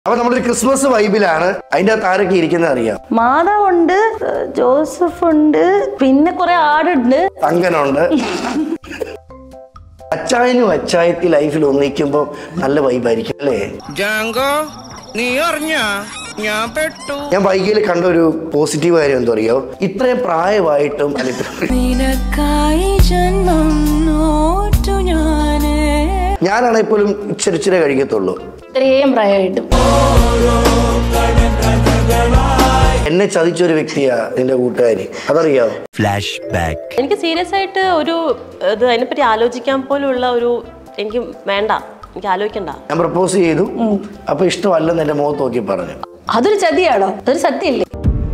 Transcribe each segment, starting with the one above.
അപ്പൊ നമ്മളൊരു ക്രിസ്മസ് വൈബിലാണ് അതിന്റെ അകത്ത് ആരൊക്കെ ഇരിക്കുന്നത് അറിയാം മാതാവുണ്ട് ജോസഫ് ഉണ്ട് പിന്നെ കുറെ ആടുണ്ട് തങ്കനുണ്ട് അച്ചായനും അച്ചായത്തി ലൈഫിൽ ഒന്നിക്കുമ്പോൾ നല്ല വൈബായിരിക്കും അല്ലേ ജാങ്കോ നീ അറിഞ്ഞ ഞാൻ പെട്ടു ഞാൻ വൈകിയിൽ കണ്ട ഒരു പോസിറ്റീവ് കാര്യം എന്താ അറിയോ ഇത്രയും പ്രായമായിട്ടും അല്ല ഇത്ര- നിനക്കായി ജന്മം നോറ്റു ഞാനേ ഞാനാണെങ്കിൽ പോലും ഇച്ചിരി ഇച്ചിരി കഴിക്കത്തുള്ളൂ ഇത്രയും പ്രായമായിട്ടും എന്നെ ചതിച്ചൊരു വ്യക്തിയാ നിന്റെ കൂട്ടുകാരി അതറിയാവോ എനിക്ക് സീരിയസ് ആയിട്ട് ഒരു ഇത് അതിനെപ്പറ്റി ആലോചിക്കാൻ പോലുള്ള ഒരു എനിക്ക് വേണ്ട എനിക്ക് ആലോചിക്കണ്ട ഞാൻ പ്രപ്പോസ് ചെയ്തു അപ്പൊ ഇഷ്ടമല്ലെന്ന് എന്റെ മുഖത്ത് നോക്കി പറഞ്ഞു അതൊരു ചതിയാണോ അതൊരു സത്യമില്ലേ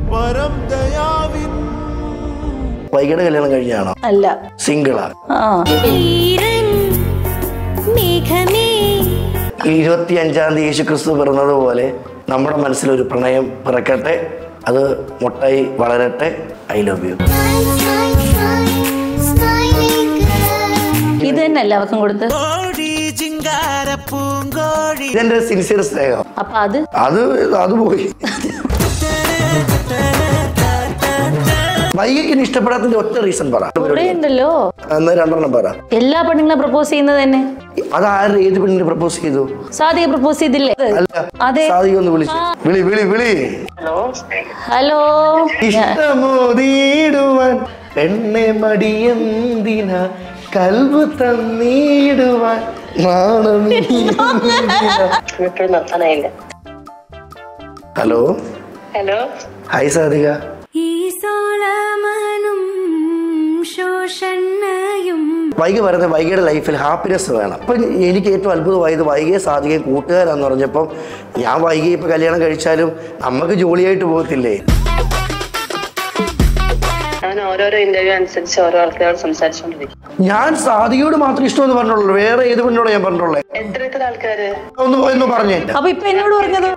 വൈകിയുടെ കല്യാണം കഴിഞ്ഞാണോ അല്ല സിംഗിളാ ആ ഈരൻ മേഘമേ ഇരുപത്തി അഞ്ചാം തീയതി യേശു ക്രിസ്തു പിറന്നതുപോലെ നമ്മുടെ മനസ്സിലൊരു പ്രണയം പിറക്കട്ടെ അത് മുട്ടായി വളരട്ടെ ഐ ലവ് യു ഇത് തന്നെയല്ല അവക്കും കൊടുത്ത് ഇതെന്റെ സിൻസിയർ സ്നേഹം അപ്പൊ അത് അത് അത് പോയി വൈകിക്കിന് ഇഷ്ടപ്പെടാത്തതിന്റെ ഒറ്റ റീസൺ പറ ഇവിടെ ഉണ്ടല്ലോ എന്നാ രണ്ടെണ്ണം പറ എല്ലാ പെണ്ണുങ്ങളെ പ്രപ്പോസ് ചെയ്യുന്നത് തന്നെ അത് ആര് ഏത് പെണ്ണിന് പ്രപ്പോസ് ചെയ്തു സാദിക പ്രപ്പോസ് ചെയ്തില്ലേ അല്ല അതെ സാധിക ഒന്ന് വിളിച്ചു വിളി വിളി വിളി ഹലോ ഇഷ്ടമോതിടുവാൻ പെണ്ണെ മടിയെന്തിന കൽവ് തന്നിടുവാൻ നാണം ഹലോ ഹലോ ഹായ് സാധിക ഈ സോളമനും ശോഷണ്ണയും വൈകി പറയുന്നത് വൈകിയുടെ ലൈഫിൽ ഹാപ്പിനെസ് വേണം അപ്പൊ എനിക്ക് ഏറ്റവും അത്ഭുതമായത് വൈകിയെ സാധികയും കൂട്ടുകാരാന്ന് പറഞ്ഞപ്പം ഞാൻ വൈകി ഇപ്പൊ കല്യാണം കഴിച്ചാലും നമുക്ക് ജോളിയായിട്ട് പോകത്തില്ലേ അവൻ ഓരോരോ ഇന്റർവ്യൂ അനുസരിച്ച് ഓരോ ആൾക്കാരോട് സംസാരിച്ചോണ്ടിരിക്കും ഞാൻ സാധികയോട് മാത്രം ഇഷ്ടമെന്ന് പറഞ്ഞുള്ളൂ വേറെ ഏത് പെണ്ണോട് ഞാൻ പറഞ്ഞുള്ളേ എത്ര എത്ര ആൾക്കാര് ഒന്ന് ഒന്ന് പറഞ്ഞേ അപ്പൊ ഇപ്പൊ എന്നോട് പറഞ്ഞത്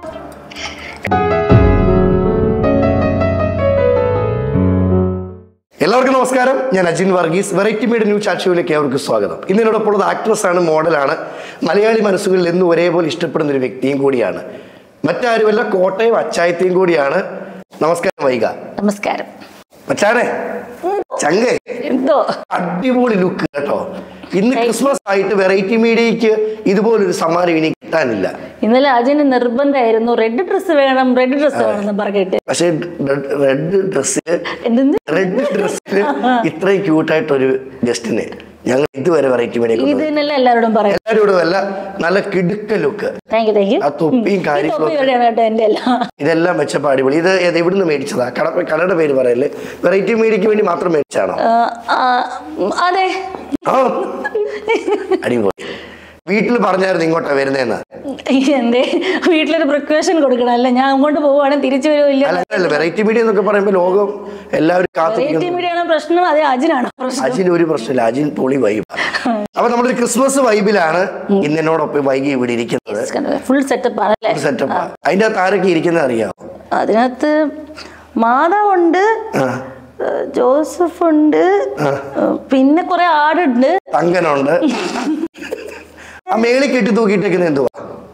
എല്ലാവർക്കും നമസ്കാരം ഞാൻ Ajin Varghese variety media new chat ഷോയിലേക്ക് ഏവർക്കും സ്വാഗതം ഇന്ന് എന്നോടൊപ്പം ഉള്ളത് ആക്ട്രസ് ആണ് മോഡലാണ് മലയാളി മനസ്സുകളിൽ എന്നും ഒരേപോലെ ഇഷ്ടപ്പെടുന്ന ഒരു വ്യക്തിയും കൂടിയാണ് മറ്റാരുമല്ല കോട്ടയം അച്ചായത്തെയും കൂടിയാണ് നമസ്കാരം വൈക നമസ്കാരം മച്ചാനെ ചങ്കേ എന്തോ അടിപൊളി ലുക്ക് കേട്ടോ ഇന്ന് ക്രിസ്മസ് ആയിട്ട് വെറൈറ്റി മീഡിയക്ക് ഇതുപോലൊരു സമ്മാനം ഇനി കിട്ടാനില്ല ഇന്നലെ അജന് നിർബന്ധമായിരുന്നു റെഡ് ഡ്രസ്സ് വേണം റെഡ് ഡ്രസ്സ് വേണം എന്ന് പറഞ്ഞിട്ട് പക്ഷേ റെഡ് ഡ്രസ്സിൽ എന്തെന്ന് റെഡ് ഡ്രസ്സിൽ ഇത്രയും ക്യൂട്ടായിട്ടൊരു ഗസ്റ്റിനെ ഞങ്ങൾ ഇതുവരെ വെറൈറ്റി മീഡിയ ഇത് തന്നെയല്ല എല്ലാവരോടും പറയാം എല്ലാവരോടും അല്ല നല്ല കിടുക്ക look thank you thank you ആ തൊപ്പിയും കാര്യങ്ങളും ഒക്കെ. ഇവിടെയാണ് കേട്ടോ എന്റെ എല്ലാം ഇതെല്ലാം വെച്ചപ്പോ അടിപൊളി ഇത് ഏത് എവിടുന്ന് മേടിച്ചതാ കട കടയുടെ പേര് പറയല്ലേ വെറൈറ്റി മീഡിയക്ക് വേണ്ടി മാത്രം മേടിച്ചാണോ ആ, ആ, അതെ ആ അടിപൊളി വീട്ടിൽ പറഞ്ഞായിരുന്നു ഇങ്ങോട്ടാ വരുന്നതെന്ന് എന്തേ വീട്ടിലൊരു പ്രിക്കോഷൻ കൊടുക്കണം അല്ല ഞാൻ അങ്ങോട്ട് പോവുകയാണെങ്കിൽ തിരിച്ചു വരുമില്ല അല്ല അല്ല വെറൈറ്റി മീഡിയ എന്നൊക്കെ പറയുമ്പോൾ ലോകം എല്ലാവരും റേറ്റ് കാത്തിരിക്കുന്നു മീഡിയാണ് പ്രശ്നം അതെ അജിനാണ് പ്രശ്നം അജിൻ ഒരു പ്രശ്നമില്ല അജിൻ പൊളി വൈബ് അപ്പൊ നമ്മളൊരു ക്രിസ്മസ് വൈബിലാണ് ഇന്ന് എന്നോടൊപ്പം വൈകി ഇവിടെ ഇരിക്കുന്നത് ഫുൾ സെറ്റപ്പ് ആണല്ലേ സെറ്റപ്പ് അതിന്റെ അകത്ത് ആരൊക്കെ ഇരിക്കുന്നത് അറിയാമോ അതിനകത്ത് മാതാവുണ്ട് ആ ജോസഫ് ഉണ്ട് പിന്നെ കുറെ ആടുണ്ട് തങ്കനുണ്ട് ആ മേളിൽ കെട്ടി തൂക്കിയിട്ടേക്കുന്നത് എന്തുവാ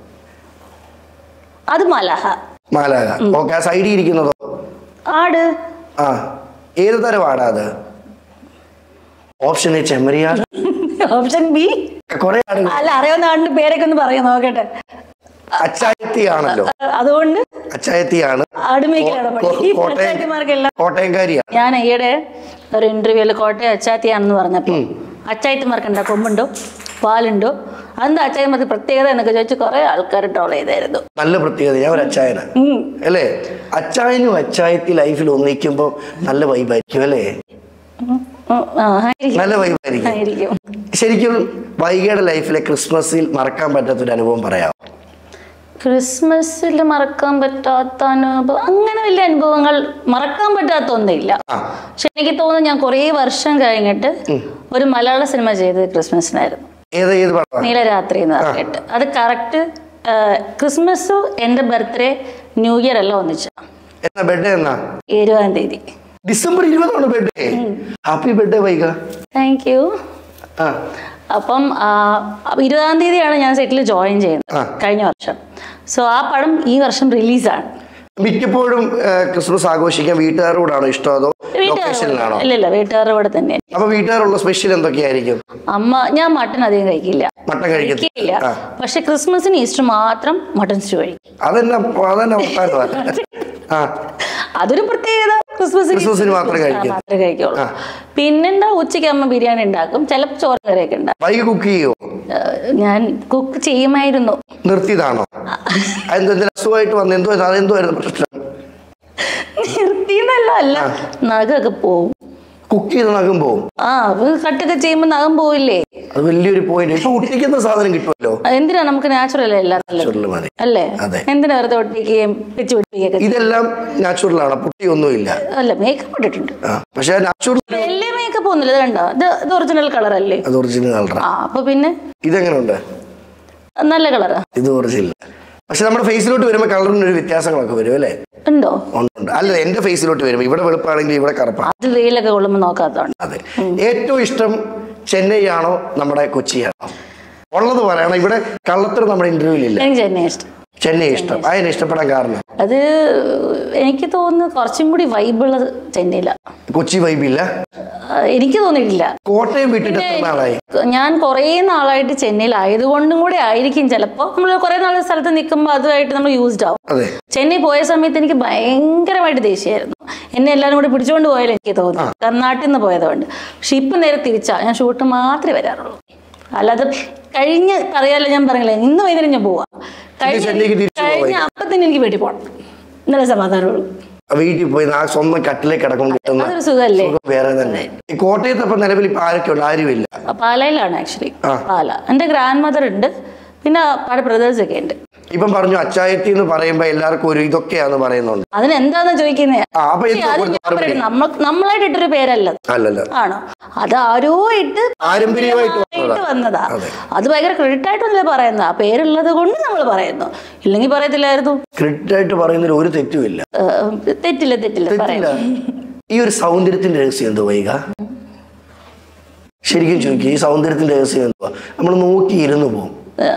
അത് മലഹ മാലാക ഓക്കെ ആ സൈഡിൽ ഇരിക്കുന്നതോ ആട് ആ ഏത് തരം ആടാ അത് ഓപ്ഷൻ എ ചെമ്മരിയാട് ഓപ്ഷൻ ബി കുറെ ആടുകൾ അല്ല അറിയാവുന്ന ആടിന്റെ പേരൊക്കെ ഒന്ന് പറയാം നോക്കട്ടെ അച്ചായത്തി ആണല്ലോ അതുകൊണ്ട് അച്ചായത്തിയാണ് ആടുമേക്കലാണ് പണി ഈ കോട്ടയം പഞ്ചായത്തിമാർക്കെല്ലാം കോട്ടയംകാരിയാണ് ഞാൻ ഈയിടെ ഒരു ഇന്റർവ്യൂല് കോട്ടയം അച്ചാത്തിയാണെന്ന് പറഞ്ഞപ്പോൾ അച്ചായത്തിമാർക്ക് എന്താ കൊമ്പുണ്ടോ പാലുണ്ടോ എന്താ അച്ചായന്മാർക്ക് പ്രത്യേകത എന്നൊക്കെ ചോദിച്ച് കുറെ ആൾക്കാർ ട്രോൾ ചെയ്തായിരുന്നു നല്ല പ്രത്യേകത ഞാൻ ഒരു അച്ചായന അല്ലേ അച്ചായനും അച്ചായത്തി ലൈഫിൽ ഒന്നിക്കുമ്പോൾ നല്ല വൈബായിരിക്കും അല്ലേ ഉം, ആ, ആയിരിക്കും. നല്ല വൈബായിരിക്കും ആയിരിക്കും ശരിക്കും വൈകിയുടെ ലൈഫിലെ ക്രിസ്മസിൽ മറക്കാൻ പറ്റാത്തൊരു അനുഭവം പറയാം ക്രിസ്മസിൽ മറക്കാൻ പറ്റാത്ത അനുഭവം അങ്ങനെ വലിയ അനുഭവങ്ങൾ മറക്കാൻ പറ്റാത്ത ഒന്നുമില്ല ആ പക്ഷെ എനിക്ക് തോന്നുന്നു ഞാൻ കുറേ വർഷം കഴിഞ്ഞിട്ട് ഒരു മലയാള സിനിമ ചെയ്തത് ക്രിസ്മസിനായിരുന്നു ഏത് ഏത് പടമാണ് നീലരാത്രി എന്ന് പറഞ്ഞിട്ട് അത് കറക്റ്റ് ക്രിസ്മസും എൻ്റെ ബർത്ത്ഡേ ന്യൂ ഇയർ എല്ലാം ഒന്നിച്ച എന്നാ ബെഡ് എന്നാ ഇരുപതാം തീയതി ഡിസംബർ ഇരുപതാണ് birthday happy birthday Vaika thank you ആ അപ്പം ആ, അപ്പൊ ഇരുപതാം തീയതിയാണ് ഞാൻ സെറ്റിൽ ജോയിൻ ചെയ്യുന്നത് ആ. കഴിഞ്ഞ വർഷം സോ ആ പടം ഈ വർഷം റിലീസാണ് മിക്കപ്പോഴും ആ, ക്രിസ്മസ് ആഘോഷിക്കാൻ വീട്ടുകാരോടാണോ ഇഷ്ടം അതോ ലൊക്കേഷനിലാണോ ഇല്ല ഇല്ല വീട്ടുകാരുടെ കൂടെ തന്നെ അപ്പൊ വീട്ടുകാരുള്ള സ്പെഷ്യൽ എന്തൊക്കെയായിരിക്കും അമ്മ ഞാൻ മട്ടൺ അധികം കഴിക്കില്ല മട്ടൻ കഴിക്കത്തില്ല കഴിക്കില്ല ആ. പക്ഷെ ക്രിസ്മസിന് ഈസ്റ്റർ മാത്രം മട്ടൺ സ്റ്റൂ കഴിക്കും അതെന്നെ അതെന്നെ വർത്താനമാണ്. ആ അതൊരു പ്രത്യേകത ക്രിസ്മസിന് ക്രിസ്മസിന് മാത്രം കഴിക്കും. മാത്രമേ കഴിക്കുള്ളൂ ആ. പിന്നെന്താ ഉച്ചയ്ക്ക് അമ്മ ബിരിയാണി ഉണ്ടാക്കും ചിലപ്പോൾ ചോറ് കറിയൊക്കെ ഉണ്ടാക്കും വൈകി കുക്ക് ചെയ്യോ ഏഹ് ഞാൻ കുക്ക് ചെയ്യുമായിരുന്നു നിർത്തിയതാണോ അതെന്തോ എന്തെങ്കിലും അസുഖമായിട്ട് വന്നു എന്തോ അതെന്തോ ആയിരുന്നു പ്രശ്നം നിർത്തിയെന്നല്ല അല്ല നഖമൊക്കെ പോവും കുക്ക് ചെയ്ത് നഖം പോവും ആ അത് കട്ടൊക്കെ ചെയ്യുമ്പോൾ നഖം പോവില്ലേ അത് വലിയൊരു പോയിന്റ് ഇപ്പൊ ഒട്ടിക്കുന്ന സാധനം കിട്ടുമല്ലോ എന്തിനാ നമുക്ക് നാച്ചുറൽ അല്ല നല്ലത് Natural മതി അല്ലേ അതെ. എന്തിനാ വെറുതെ ഒട്ടിക്കുകയും വെച്ച് പിടിപ്പിക്കുകയൊക്കെ ഇതെല്ലാം നാച്ചുറൽ ആണ് പൊട്ടിയൊന്നുമില്ല അല്ല മേക്കപ്പ് ഇട്ടിട്ടുണ്ട് ആ പക്ഷെ നാച്ചുറൽ വലിയ മേക്കപ്പ് ഒന്നുമില്ല ഇത് കണ്ടോ ഇത് ഇത് ഒറിജിനൽ കളർ അല്ലേ അത് ഒറിജിനൽ കളറാ ആ അപ്പൊ പിന്നെ ഇതെങ്ങനെയുണ്ട് നല്ല കളറാ ഇത് ഒറിജിനൽ പക്ഷെ നമ്മുടെ ഫേസിലോട്ട് വരുമ്പോൾ കളറിന് ഒരു വ്യത്യാസങ്ങളൊക്കെ വരും അല്ലേ ഉണ്ടോ ഉണ്ട്, ഉണ്ട് അല്ല എന്റെ ഫേസിലോട്ട് വരുമ്പോൾ ഇവിടെ വെളുപ്പാണെങ്കിൽ ഇവിടെ കറുപ്പാണ് അത് വെയിലൊക്കെ കൊള്ളുമ്പോൾ നോക്കാത്തതുകൊണ്ട് അതെ ഏറ്റവും ഇഷ്ടം ചെന്നൈ ആണോ നമ്മുടെ കൊച്ചിയാണോ ഉള്ളത് പറയണം ഇവിടെ കള്ളത്തരം നമ്മുടെ ഇന്റർവ്യൂവിൽ ഇല്ല എനിക്ക് ചെന്നൈ ഇഷ്ടം ചെന്നൈ ഇഷ്ടം അതിനെ ഇഷ്ടപ്പെടാൻ കാരണം അത് എനിക്ക് തോന്നുന്നു കുറച്ചും കൂടി വൈബുള്ളത് ചെന്നൈയിലാണ് കൊച്ചി വൈബില്ല എനിക്ക് തോന്നിയിട്ടില്ല കോട്ടയം വിട്ടിട്ട് എത്ര നാളായി ഞാൻ കുറേ നാളായിട്ട് ചെന്നൈയിലായതുകൊണ്ടും കൂടെ ആയിരിക്കും ചിലപ്പോൾ നമ്മൾ കുറേ നാൾ സ്ഥലത്ത് നിൽക്കുമ്പോൾ അതുമായിട്ട് നമ്മൾ യൂസ്ഡ് ആവും അതെ ചെന്നൈ പോയ സമയത്ത് എനിക്ക് ഭയങ്കരമായിട്ട് ദേഷ്യമായിരുന്നു എന്നെ എല്ലാവരും കൂടി പിടിച്ചുകൊണ്ട് പോയാലും എനിക്ക് തോന്നി കർണാട്ടിൽ നിന്ന് പോയതുകൊണ്ട് പക്ഷെ ഇപ്പം നേരെ തിരിച്ചാ ഞാൻ ഷൂട്ട് മാത്രമേ വരാറുള്ളൂ അല്ലാതെ കഴിഞ്ഞ പറയാലോ ഞാൻ പറഞ്ഞില്ലേ ഇന്ന് വൈകുന്നേരം ഞാൻ പോവാം കഴിഞ്ഞ ചെന്നൈക്ക് തിരിച്ച് പോവാം. കഴിഞ്ഞ അപ്പം തന്നെ എനിക്ക് വീട്ടിൽ പോകണം നല്ല സമാധാനമുള്ളൂ വീട്ടിൽ പോയി ആ സ്വന്തം കട്ടിലേക്ക് കിടക്കുമ്പോൾ കിട്ടുന്ന അതൊരു സുഖമല്ലേ സുഖം വേറെ തന്നെ ഈ കോട്ടയത്ത് അപ്പൊ നിലവിൽ ഇപ്പൊ ആരൊക്കെ ഉണ്ട് ആരുമില്ല പാലയിലാണ് ആക്ച്വലി ആ. പാല എൻ്റെ ഗ്രാൻഡ് മദർ ഉണ്ട് പിന്നെ പല ബ്രദേഴ്സ് ഒക്കെ ഉണ്ട് ഇപ്പം പറഞ്ഞു അച്ചായത്തി എന്ന് പറയുമ്പോ എല്ലാവർക്കും ഒരു ഇതൊക്കെയാന്ന് പറയുന്നുണ്ട് അതിനെന്താന്ന് ചോദിക്കുന്നേ ആ, അപ്പൊ പക്ഷേ എന്താ അത് കൊടുത്ത ഞാൻ പറയും, നമ്മൾ നമ്മളായിട്ട് ഇട്ടൊരു പേരല്ല അത്. അല്ലല്ലോ ആണോ അത് ആരോ ഇട്ട് പാരമ്പര്യമായിട്ട് പാരമ്പര്യമായിട്ട് വന്നതാ അതെ. അത് ഭയങ്കര ക്രെഡിറ്റ് ആയിട്ടൊന്നുമില്ല പറയുന്നത് ആ പേരുള്ളത് കൊണ്ട് നമ്മൾ പറയുന്നു ഇല്ലെങ്കിൽ പറയത്തില്ലായിരുന്നു ക്രെഡിറ്റ് ആയിട്ട് പറയുന്നതിൽ ഒരു തെറ്റുമില്ല ഏഹ്, തെറ്റില്ല തെറ്റില്ല തെറ്റില്ല പറയാം ഈ ഒരു സൗന്ദര്യത്തിന്റെ രഹസ്യം എന്തോ വൈക ശരിക്കും ചോദിക്കും ഈ സൗന്ദര്യത്തിന്റെ രഹസ്യം എന്തുവാ നമ്മൾ നോക്കി ഇരുന്ന് പോകും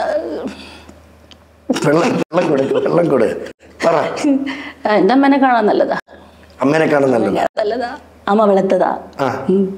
വെള്ളം വെള്ളം കൊടുക്ക് വെള്ളം കൊടു പറ ആ, എൻ്റെ അമ്മേനെ കാണാൻ നല്ലതാ അമ്മേനെ കാണാൻ നല്ലതാ നല്ലതാ അമ്മ വെളുത്തതാ ആ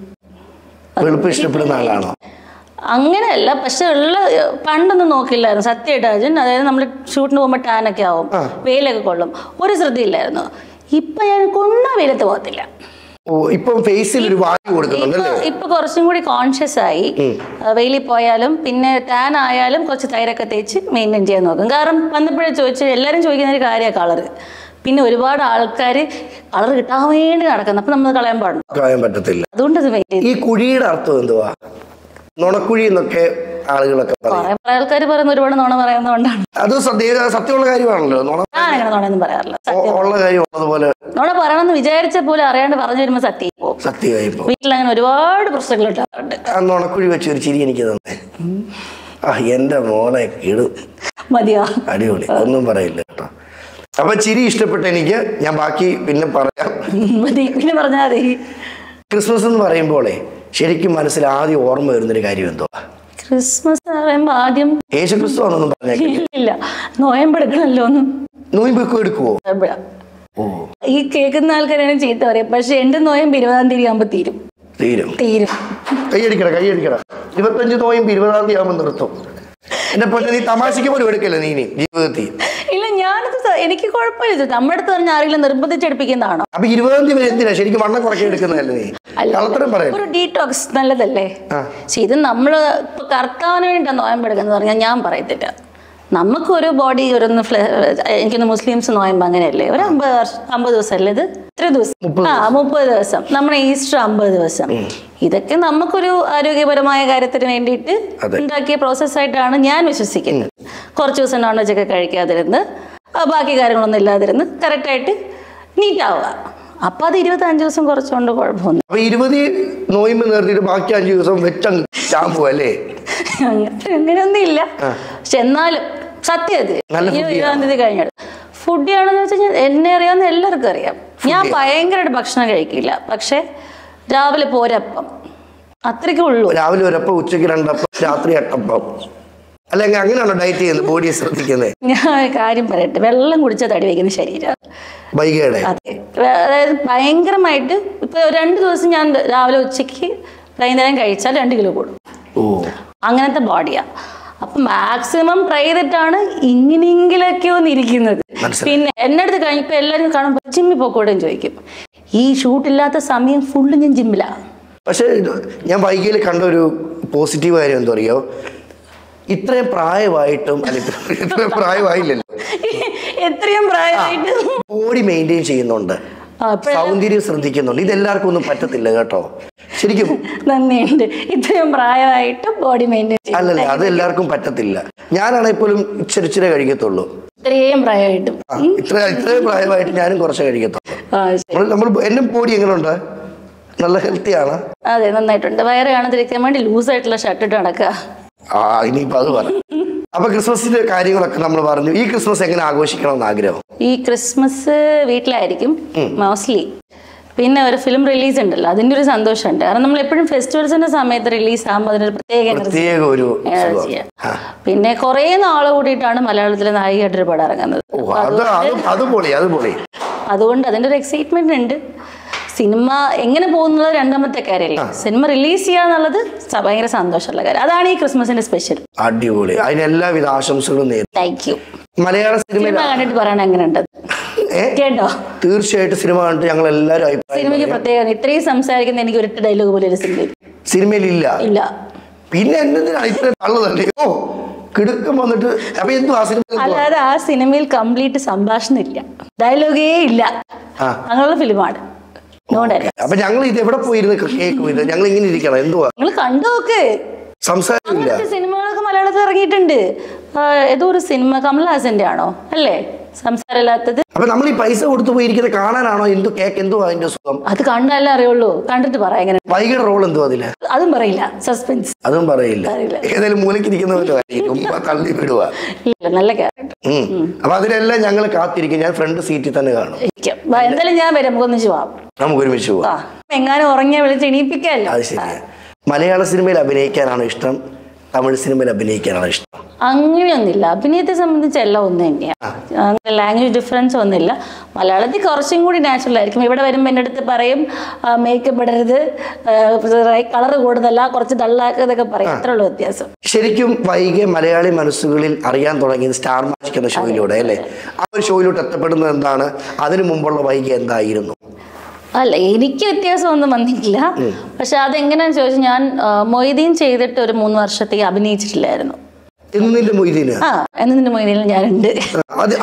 വെളുപ്പ് ഇഷ്ടപ്പെടുന്ന ആളാണോ അങ്ങനെയല്ല പക്ഷെ ഉള്ള പണ്ടൊന്നും നോക്കില്ലായിരുന്നു സത്യമായിട്ട് അതായത് നമ്മൾ ഷൂട്ടിന് പോകുമ്പോൾ ടാനൊക്കെ ആവും വെയിലൊക്കെ കൊള്ളും ഒരു ശ്രദ്ധയില്ലായിരുന്നു ഇപ്പൊ ഞാൻ കൊണ്ട വെയിലത്ത് പോകത്തില്ല ഓ ഇപ്പം ഫേസിൽ ഒരു വായു കൊടുക്കുന്നുണ്ട് ഇപ്പൊ അല്ലേ ഇപ്പൊ കുറച്ചും കൂടി കോൺഷ്യസ് ആയി ആ, വെയിലിൽ പോയാലും പിന്നെ ടാൻ ആയാലും കുറച്ച് തൈരൊക്കെ തേച്ച് മെയിൻറ്റെയിൻ ചെയ്യാൻ നോക്കും കാരണം വന്നപ്പോഴേ ചോദിച്ചു എല്ലാവരും ചോദിക്കുന്ന ഒരു കാര്യമാണ് കളറ് പിന്നെ ഒരുപാട് ആൾക്കാർ കളർ കിട്ടാൻ വേണ്ടി നടക്കുന്നു അപ്പൊ നമ്മൾ കളയാൻ പാടുന്നു കളയാൻ പറ്റത്തില്ല അതുകൊണ്ട് ഇത് മെയിൻറ്റെയിൻ ഈ കുഴിയുടെ അർത്ഥം എന്തുവാ നുണക്കുഴി എന്നൊക്കെ ആളുകളൊക്കെ പറയും കുറെ ആൾക്കാർ പറയുന്ന ഒരുപാട് നുണ പറയുന്നതുകൊണ്ടാണ് അത് സത്യ സത്യമുള്ള കാര്യമാണല്ലോ നുണ ഞാൻ അങ്ങനെ നുണയൊന്നും പറയാറില്ല ഉ- ഉള്ള കാര്യം ഉള്ളതുപോലെ നുണ പറയണമെന്ന് വിചാരിച്ച പോലും അറിയാണ്ട് പറഞ്ഞു വരുമ്പോൾ സത്യം പോകും സത്യമായി ഇപ്പൊ വീട്ടിൽ അങ്ങനെ ഒരുപാട് പ്രശ്നങ്ങൾ ഉണ്ടാകാറുണ്ട് ആ നുണക്കുഴി വെച്ച് ഒരു ചിരി എനിക്ക് തന്നെ ആ എന്റെ മോളെ കിടു മതിയോ അടിപൊളി ഒന്നും പറയില്ല കേട്ടോ അപ്പൊ ചിരി ഇഷ്ടപ്പെട്ട എനിക്ക് ഞാൻ ബാക്കി പിന്നെ പറയാം മതി പിന്നെ പറഞ്ഞാൽ മതി ക്രിസ്മസ് എന്ന് പറയുമ്പോളേ ശരിക്കും മനസ്സിൽ ആദ്യം ഓർമ്മ വരുന്നൊരു കാര്യം എന്തോ ക്രിസ്മസ് എന്ന് പറയുമ്പോൾ ആദ്യം യേശു ക്രിസ്തു ആണെന്നൊന്നും പറഞ്ഞേക്കില്ല ഇല്ല നോയമ്പെടുക്കണല്ലോ ഒന്നും നോയിമ്പൊക്കെ എടുക്കുവോ നോയമ്പഴാ. ഓ ഈ കേൾക്കുന്ന ആൾക്കാരാണ് ചീത്ത പറയും പക്ഷെ എന്റെ നോയമ്പ് ഇരുപതാം തീയതി ആകുമ്പോൾ തീരും തീരും തീരും കൈയടിക്കട കൈയടിക്കട ഇരുപത്തഞ്ച് നോയമ്പ് ഇരുപതാം തീയതി ആകുമ്പോൾ നിർത്തും എന്റെ പൊന്നെ നീ തമാശയ്ക്ക് പോലും എടുക്കല്ലേ നീ ഇനി ജീവിതത്തിൽ ഇല്ല ഞാനത് സ- എനിക്ക് കുഴപ്പമില്ല നമ്മുടെ അടുത്ത് പറഞ്ഞ ആരെങ്കിലും നിർബന്ധിച്ചെടുപ്പിക്കുന്നതാണോ അപ്പൊ ഇരുപതാം തീയതി വരെ എന്തിനാ ശരിക്കും വണ്ണം കുറയ്ക്കാൻ എടുക്കുന്നതല്ലേ നീ അല്ല. കള്ളത്തരം പറയാം ഒരു ഡീടോക്സ് നല്ലതല്ലേ ആ. പക്ഷെ ഇത് നമ്മള് ഇപ്പൊ കർത്താവിന് വേണ്ടിയിട്ടാണ് നോയമ്പെടുക്കുന്നത് പറഞ്ഞാൽ ഞാൻ പറയത്തില്ല നമുക്കൊരു ബോഡി ഒരു എനിക്കൊന്ന് മുസ്ലിംസ് നോയമ്പ് അങ്ങനെയല്ലേ ഒരു അമ്പത് വർഷം അമ്പത് ദിവസം അല്ലേ ഇത് ഇത്ര ദിവസം ആ മുപ്പത് ദിവസം നമ്മുടെ ഈസ്റ്റർ അമ്പത് ദിവസം ഇതൊക്കെ നമുക്കൊരു ആരോഗ്യപരമായ കാര്യത്തിന് വേണ്ടിയിട്ട് അതെ. ഉണ്ടാക്കിയ പ്രോസസ് ആയിട്ടാണ് ഞാൻ വിശ്വസിക്കുന്നത് കുറച്ച് ദിവസം നോൺ വെജ് ഒക്കെ കഴിക്കാതിരുന്ന് ആ, ബാക്കി കാര്യങ്ങളൊന്നും ഇല്ലാതിരുന്ന് കറക്റ്റായിട്ട് നീറ്റ് ആവുക അപ്പൊ അത് ഇരുപത്തഞ്ച് ദിവസം കുറച്ചുകൊണ്ട് കുഴപ്പമൊന്നും അപ്പൊ ഇരുപത് നോയമ്പ് നിർത്തിയിട്ട് ബാക്കി അഞ്ചു ദിവസം വെച്ചങ്ങ് ചാമ്പു അല്ലേ അങ്ങനെ അങ്ങനെയൊന്നും ഇല്ല പക്ഷെ എന്നാലും സത്യം അത് നല്ല ഈ foodie ഇരുപതാം തീയതി കഴിഞ്ഞിട്ട് ഫുഡ് ആണെന്ന് വെച്ച് കഴിഞ്ഞാൽ എന്നെ അറിയാവുന്ന എല്ലാവർക്കും അറിയാം ഞാൻ ഭയങ്കരമായിട്ട് ഭക്ഷണം കഴിക്കില്ല പക്ഷെ രാവിലെ പോരപ്പം അത്രയ്ക്കേ ഉള്ളൂ രാവിലെ ഒരപ്പം ഉച്ചയ്ക്ക് രണ്ടപ്പം രാത്രി എട്ടപ്പം അല്ലെങ്കിൽ അങ്ങനെയാണോ ഡയറ്റ് ചെയ്യുന്നത് ബോഡിയെ ശ്രദ്ധിക്കുന്നത് ഞാൻ ഒരു കാര്യം പറയട്ടെ വെള്ളം കുടിച്ചാൽ തടി വയ്ക്കുന്ന ശരീരം വൈകയുടെ അതെ വേ- അതായത് ഭയങ്കരമായിട്ട് ഇപ്പൊ രണ്ട് ദിവസം ഞാൻ രാവിലെ ഉച്ചയ്ക്ക് വൈകുന്നേരം കഴിച്ചാൽ രണ്ട് കിലോ കൂടും ഓ അങ്ങനത്തെ ബോഡിയാ അപ്പൊ മാക്സിമം ട്രൈ ചെയ്തിട്ടാണ് ഇങ്ങനെയെങ്കിലൊക്കെ ഒന്ന് ഇരിക്കുന്നത് മനസ്സിലായി. പിന്നെ എന്നെ അടുത്ത് കഴിഞ്ഞപ്പോ എല്ലാവരും കാണുമ്പോൾ ജിമ്മിൽ പോക്കോടെ ചോദിക്കും ഈ ഷൂട്ടില്ലാത്ത സമയം ഫുള്ള് ഞാൻ ജിമ്മിലാ പക്ഷെ ഞാൻ വൈകിയിൽ കണ്ട ഒരു പോസിറ്റീവ് കാര്യം എന്താ അറിയോ ഇത്രയും പ്രായമായിട്ടും അല്ല ഇത്ര- ഇത്രയും പ്രായമായില്ലല്ലോ എത്രയും പ്രായമായിട്ട് ബോഡി മെയിൻറ്റെയിൻ ചെയ്യുന്നുണ്ട് ആ, ഇപ്പൊ സൗന്ദര്യം ശ്രദ്ധിക്കുന്നുണ്ട് ഇതെല്ലാവർക്കും ഒന്നും പറ്റത്തില്ല കേട്ടോ ശരിക്കും നന്ദിയുണ്ട് ഇത്രയും പ്രായമായിട്ട് ബോഡി മെയിൻറ്റെയിൻ അല്ലല്ല അത് എല്ലാവർക്കും പറ്റത്തില്ല ഞാനാണെങ്കിൽ പോലും ഇച്ചിരി ഇച്ചിരി കഴിക്കത്തുള്ളൂ ഇത്രയും പ്രായമായിട്ടും ആ, ഇത്ര ഇത്രയും പ്രായമായിട്ട് ഞാനും കുറച്ച് കഴിക്കത്തുള്ളൂ ആ ശരി നമ്മൾ നമ്മൾ എൻ്റെ ബോഡി എങ്ങനെയുണ്ട് നല്ല ഹെൽത്തിയാണ് അതെ നന്നായിട്ടുണ്ട് വയറ് കാണാതിരിക്കാൻ വേണ്ടി ലൂസായിട്ടുള്ള ഷർട്ട് ഇട്ട് നടക്കുക ആ ഇനിയിപ്പോൾ അത് പറ അപ്പൊ ക്രിസ്മസിന്റെ കാര്യങ്ങളൊക്കെ നമ്മൾ പറഞ്ഞു ഈ ക്രിസ്മസ് എങ്ങനെ ആഘോഷിക്കണമെന്ന് ആഗ്രഹം ഈ ക്രിസ്മസ് വീട്ടിലായിരിക്കും മോസ്റ്റ്ലി പിന്നെ ഒരു ഫിലിം റിലീസ് ഉണ്ടല്ലോ അതിന്റെ ഒരു സന്തോഷമുണ്ട് കാരണം നമ്മൾ എപ്പോഴും ഫെസ്റ്റിവൽസിന്റെ സമയത്ത് റിലീസ് ആകുമ്പോൾ അതിനൊരു പ്രത്യേക energy- പ്രത്യേക ഒരു energy സുഖം. ആ. പിന്നെ കുറേ നാള് കൂടിയിട്ടാണ് മലയാളത്തിലെ നായികയായിട്ടൊരു പടം ഇറങ്ങുന്നത് ഓ അത് അത് അത് പൊളി അത് പൊളി അതുകൊണ്ട് അതിന്റെ ഒരു എക്സൈറ്റ്മെന്റ് ഉണ്ട് സിനിമ എങ്ങനെ പോകുന്നത് രണ്ടാമത്തെ കാര്യമല്ല സിനിമ റിലീസ് ചെയ്യാന്നുള്ളത് സ- ഭയങ്കര സന്തോഷമുള്ള കാര്യം അതാണ് ഈ ക്രിസ്മസിന്റെ സ്പെഷ്യൽ അടിപൊളി അതിന് എല്ലാവിധ ആശംസകളും നേരും താങ്ക് യു മലയാള സിനിമയിൽ സിനിമ കണ്ടിട്ട് പറയണ എങ്ങനെ ഉണ്ട് ഏ? കേട്ടോ തീർച്ചയായിട്ടും സിനിമ കണ്ടിട്ട് ഞങ്ങൾ എല്ലാവരും അഭിപ്രായം സിനിമയ്ക്ക് പറയാം. പ്രത്യേകത ഇത്രയും സംസാരിക്കുന്ന എനിക്ക് ഒരിട്ട് ഡയലോഗ് പോലെ ഒരു സിനിമയിൽ സിനിമയിലില്ല ഇല്ല പിന്നെ എന്തിനാണ് ഇത്ര തള്ളുതല്ലേ ഓ കിടുക്കം വന്നിട്ട് അപ്പൊ എന്തു ആ സിനിമ എന്തുവാ? അല്ലാതെ ആ സിനിമയിൽ കംപ്ലീറ്റ് സംഭാഷണം ഇല്ല ഡയലോഗേ ഇല്ല ആ. അങ്ങനെയുള്ള ഫിലിമാണ് നോ ഡയലോഗ് അപ്പൊ ഞങ്ങൾ ഇത് എവിടെ പോയിരുന്ന് കേൾക്കും ഇത് ഞങ്ങൾ ഇങ്ങനെ ഇരിക്കണം എന്തുവാ നിങ്ങൾ കണ്ടു നോക്ക് സംസാരമില്ല അങ്ങനത്തെ സിനിമകളൊക്കെ മലയാളത്തിൽ ഇറങ്ങിയിട്ടുണ്ട് ആ, ഏതോ ഒരു സിനിമ കമൽഹാസന്റെ ആണോ അല്ലേ സംസാരമില്ലാത്തത് അപ്പൊ നമ്മൾ ഈ പൈസ കൊടുത്തു പോയിരിക്കുന്നത് കാണാനാണോ എന്തു കേക്ക് എന്തുവാ അതിന്റെ സുഖം അത് കണ്ടല്ലേ അറിയുള്ളൂ കണ്ടിട്ട് പറ എങ്ങനെ വൈകിയുടെ റോൾ എന്തുവാ അതില് അതും പറയില്ല സസ്പെൻസ് അതും പറയില്ല പറയില്ല. ഏതായാലും മൂലക്കിരിക്കുന്നവരോ ആയിരിക്കും തള്ളി വിടുക ഇല്ല നല്ല ക്യാരക്ടർ ഉം. അപ്പൊ അതിനെല്ലാം ഞങ്ങൾ കാത്തിരിക്കും ഞാൻ ഫ്രണ്ട് സീറ്റിൽ തന്നെ കാണും എന്തായാലും ഞാൻ വരാം നമുക്കൊന്നിച്ച് പോവാം നമുക്ക് ഒരുമിച്ച് ആ പോവാം എങ്ങാനും ഉറങ്ങിയ വിളിച്ച് എണീപ്പിക്കാല്ലോ അത് ശരി മലയാള സിനിമയിൽ അഭിനയിക്കാനാണോ ഇഷ്ടം തമിഴ് സിനിമയിൽ അഭിനയിക്കാനാണോ ഇഷ്ടം അങ്ങനെയൊന്നുമില്ല അഭിനയത്തെ സംബന്ധിച്ച് എല്ലാം ഒന്ന് തന്നെയാണ് അങ്ങനെ ലാംഗ്വേജ് ഡിഫറൻസ് ഒന്നുമില്ല മലയാളത്തിൽ കുറച്ചും കൂടി നാച്ചുറൽ ആയിരിക്കും ഇവിടെ വരുമ്പോൾ എൻ്റെ അടുത്ത് പറയും മേക്കപ്പ് ഇടരുത് കളർ കൂടുതലല്ല കുറച്ച് ഡള്ളാക്കുന്നതൊക്കെ പറയും അത്രേ ഉള്ളൂ വ്യത്യാസം ശരിക്കും വൈകെ മലയാളി മനസ്സുകളിൽ അറിയാൻ തുടങ്ങിയത് സ്റ്റാർ മാജിക് എന്ന ഷോയിലൂടെ അല്ലേ ആ ഒരു ഷോയിലോട്ട് എത്തപ്പെടുന്നത് എന്താണ് അതിനു മുമ്പുള്ള വൈകി എന്തായിരുന്നു അല്ല എനിക്ക് വ്യത്യാസമൊന്നും വന്നിട്ടില്ല പക്ഷെ അതെങ്ങനെയാന്ന് ചോദിച്ചാൽ ഞാൻ ആ, മൊയ്തീൻ ചെയ്തിട്ട് ഒരു മൂന്ന് വർഷത്തേക്ക് അഭിനയിച്ചിട്ടില്ലായിരുന്നു എന്നിന്റെ മൊയ്തീന് ആ എന്നതിൻ്റെ മൊയ്തീനിൽ ഞാനുണ്ട് അത്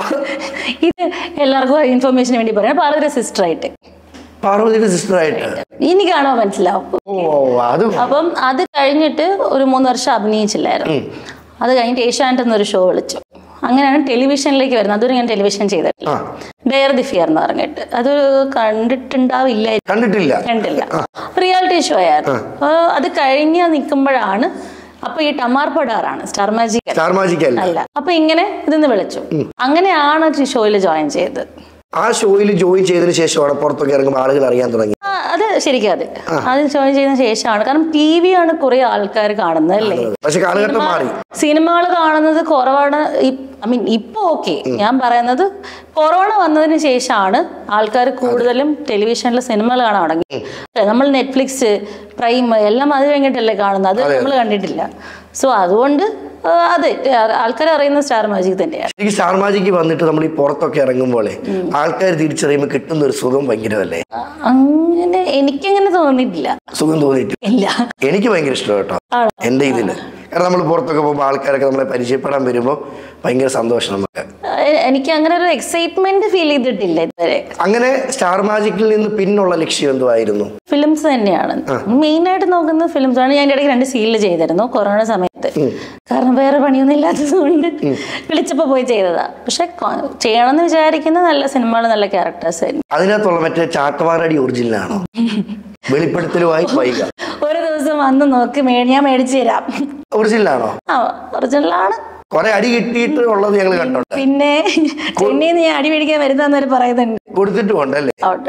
ഇത് എല്ലാവർക്കും ഇൻഫർമേഷന് വേണ്ടി പറയാം പാർവതിയുടെ സിസ്റ്റർ ആയിട്ട് പാർവതിയുടെ സിസ്റ്ററായിട്ട് എനിക്കാണോ മനസ്സിലാവും ഓ അത് അപ്പം അത് കഴിഞ്ഞിട്ട് ഒരു മൂന്ന് വർഷം അഭിനയിച്ചില്ലായിരുന്നു അത് കഴിഞ്ഞിട്ട് ഏഷ്യാനെറ്റ് എന്നൊരു ഷോ വിളിച്ചു അങ്ങനെയാണ് ടെലിവിഷനിലേക്ക് വരുന്നത് അതൊരു ഞാൻ ടെലിവിഷൻ ചെയ്തിട്ടില്ല ആ. ഡെയർ ദി ഫിയർ എന്ന് പറഞ്ഞിട്ട് അത് കണ്ടിട്ടുണ്ടാവില്ല കണ്ടിട്ടില്ല കണ്ടില്ല റിയാലിറ്റി ഷോ ആയിരുന്നു അപ്പൊ അത് കഴിഞ്ഞ് നിൽക്കുമ്പോഴാണ് അപ്പൊ ഈ ടമാർ പടാറാണ് സ്റ്റാർ മാജിക് സ്റ്റാർ മാജിക് അല്ല അല്ല അപ്പൊ ഇങ്ങനെ ഇതെന്ന് വിളിച്ചു അങ്ങനെയാണ് ഈ ഷോയിൽ ജോയിൻ ചെയ്തത് ആ ഷോയിൽ ജോയിൻ ചെയ്തതിന് ശേഷമാണ് പുറത്തൊക്കെ ഇറങ്ങുമ്പോൾ ആളുകൾ അറിയാൻ തുടങ്ങി ആ, അത് ശരിക്കും അത് അത് ജോയിൻ ചെയ്തതിന് ശേഷമാണ് കാരണം ടി വി ആണ് കുറെ ആൾക്കാർ കാണുന്നത് അല്ലേ പക്ഷെ കാലഘട്ടം മാറി സിനിമകൾ കാണുന്നത് കുറവാണ് ഐ മീൻ ഇപ്പൊ ഓക്കെ ഞാൻ പറയുന്നത് കൊറോണ വന്നതിന് ശേഷമാണ് ആൾക്കാർ കൂടുതലും ടെലിവിഷനിൽ സിനിമകൾ കാണാൻ തുടങ്ങി അല്ലേ, നമ്മൾ നെറ്റ്ഫ്ലിക്സ് പ്രൈം എല്ലാം അത് കഴിഞ്ഞിട്ടല്ലേ കാണുന്നത് അത് നമ്മൾ കണ്ടിട്ടില്ല സോ അതുകൊണ്ട് ആ, അതെ ആൾക്കാർ അറിയുന്ന സ്റ്റാർ മാജിക് തന്നെയാണ് ഈ സ്റ്റാർ മാജിക്ക് വന്നിട്ട് നമ്മൾ ഈ പുറത്തൊക്കെ ഇറങ്ങുമ്പോഴേ ആൾക്കാർ തിരിച്ചറിയുമ്പോൾ കിട്ടുന്ന ഒരു സുഖം ഭയങ്കരമല്ലേ ആ, അങ്ങനെ എനിക്കങ്ങനെ തോന്നിയിട്ടില്ല സുഖം തോന്നിയിട്ട് ഇല്ല എനിക്ക് ഭയങ്കര ഇഷ്ടം കേട്ടോ ആണോ? എൻ്റെ ഇതില് കാരണം നമ്മൾ പുറത്തൊക്കെ പോകുമ്പോൾ ആൾക്കാരൊക്കെ നമ്മളെ പരിചയപ്പെടാൻ വരുമ്പോൾ ഭയങ്കര സന്തോഷം നമുക്ക് എ- എനിക്ക് അങ്ങനെ ഒരു എക്സൈറ്റ്മെന്റ് ഫീൽ ചെയ്തിട്ടില്ല ഇതുവരെ അങ്ങനെ സ്റ്റാർ മാജിക്കിൽ നിന്ന് പിന്നുള്ള ലക്ഷ്യം എന്തുവായിരുന്നു ഫിലിംസ് തന്നെയാണ് മെയിൻ ആയിട്ട് നോക്കുന്നത് ഫിലിംസ് ആണ് ഞാൻ എൻ്റെ ഇടയ്ക്ക് രണ്ട് സീരിയൽ ചെയ്തിരുന്നു കൊറോണ സമയത്ത് കാരണം വേറെ പണിയൊന്നും ഇല്ലാത്തത് കൊണ്ട് വിളിച്ചപ്പോൾ പോയി ചെയ്തതാ പക്ഷെ കൊ- ചെയ്യണമെന്ന് വിചാരിക്കുന്ന നല്ല സിനിമകൾ നല്ല ക്യാരക്ടേഴ്സ് ആയിരുന്നു അതിനകത്തുള്ള മറ്റേ ചാട്ടവാറടി ഒറിജിനലാണോ വെളിപ്പെടുത്തലുമായി വൈക ഒരു ദിവസം വന്ന് നോക്ക് മേ ഞാൻ മേടിച്ചു തരാം ഒറിജിനലാണോ ആ ഒറിജിനലാണ് കുറെ അടി കിട്ടിയിട്ട് ഉള്ളത് ഞങ്ങൾ കണ്ടോട്ടെ പിന്നെ ചെന്നൈയിൽ നീ അടി മേടിക്കാൻ വരുന്നവര് പറയുന്നുണ്ട് കൊടുത്തിട്ടും ഉണ്ടല്ലേ അവിടെ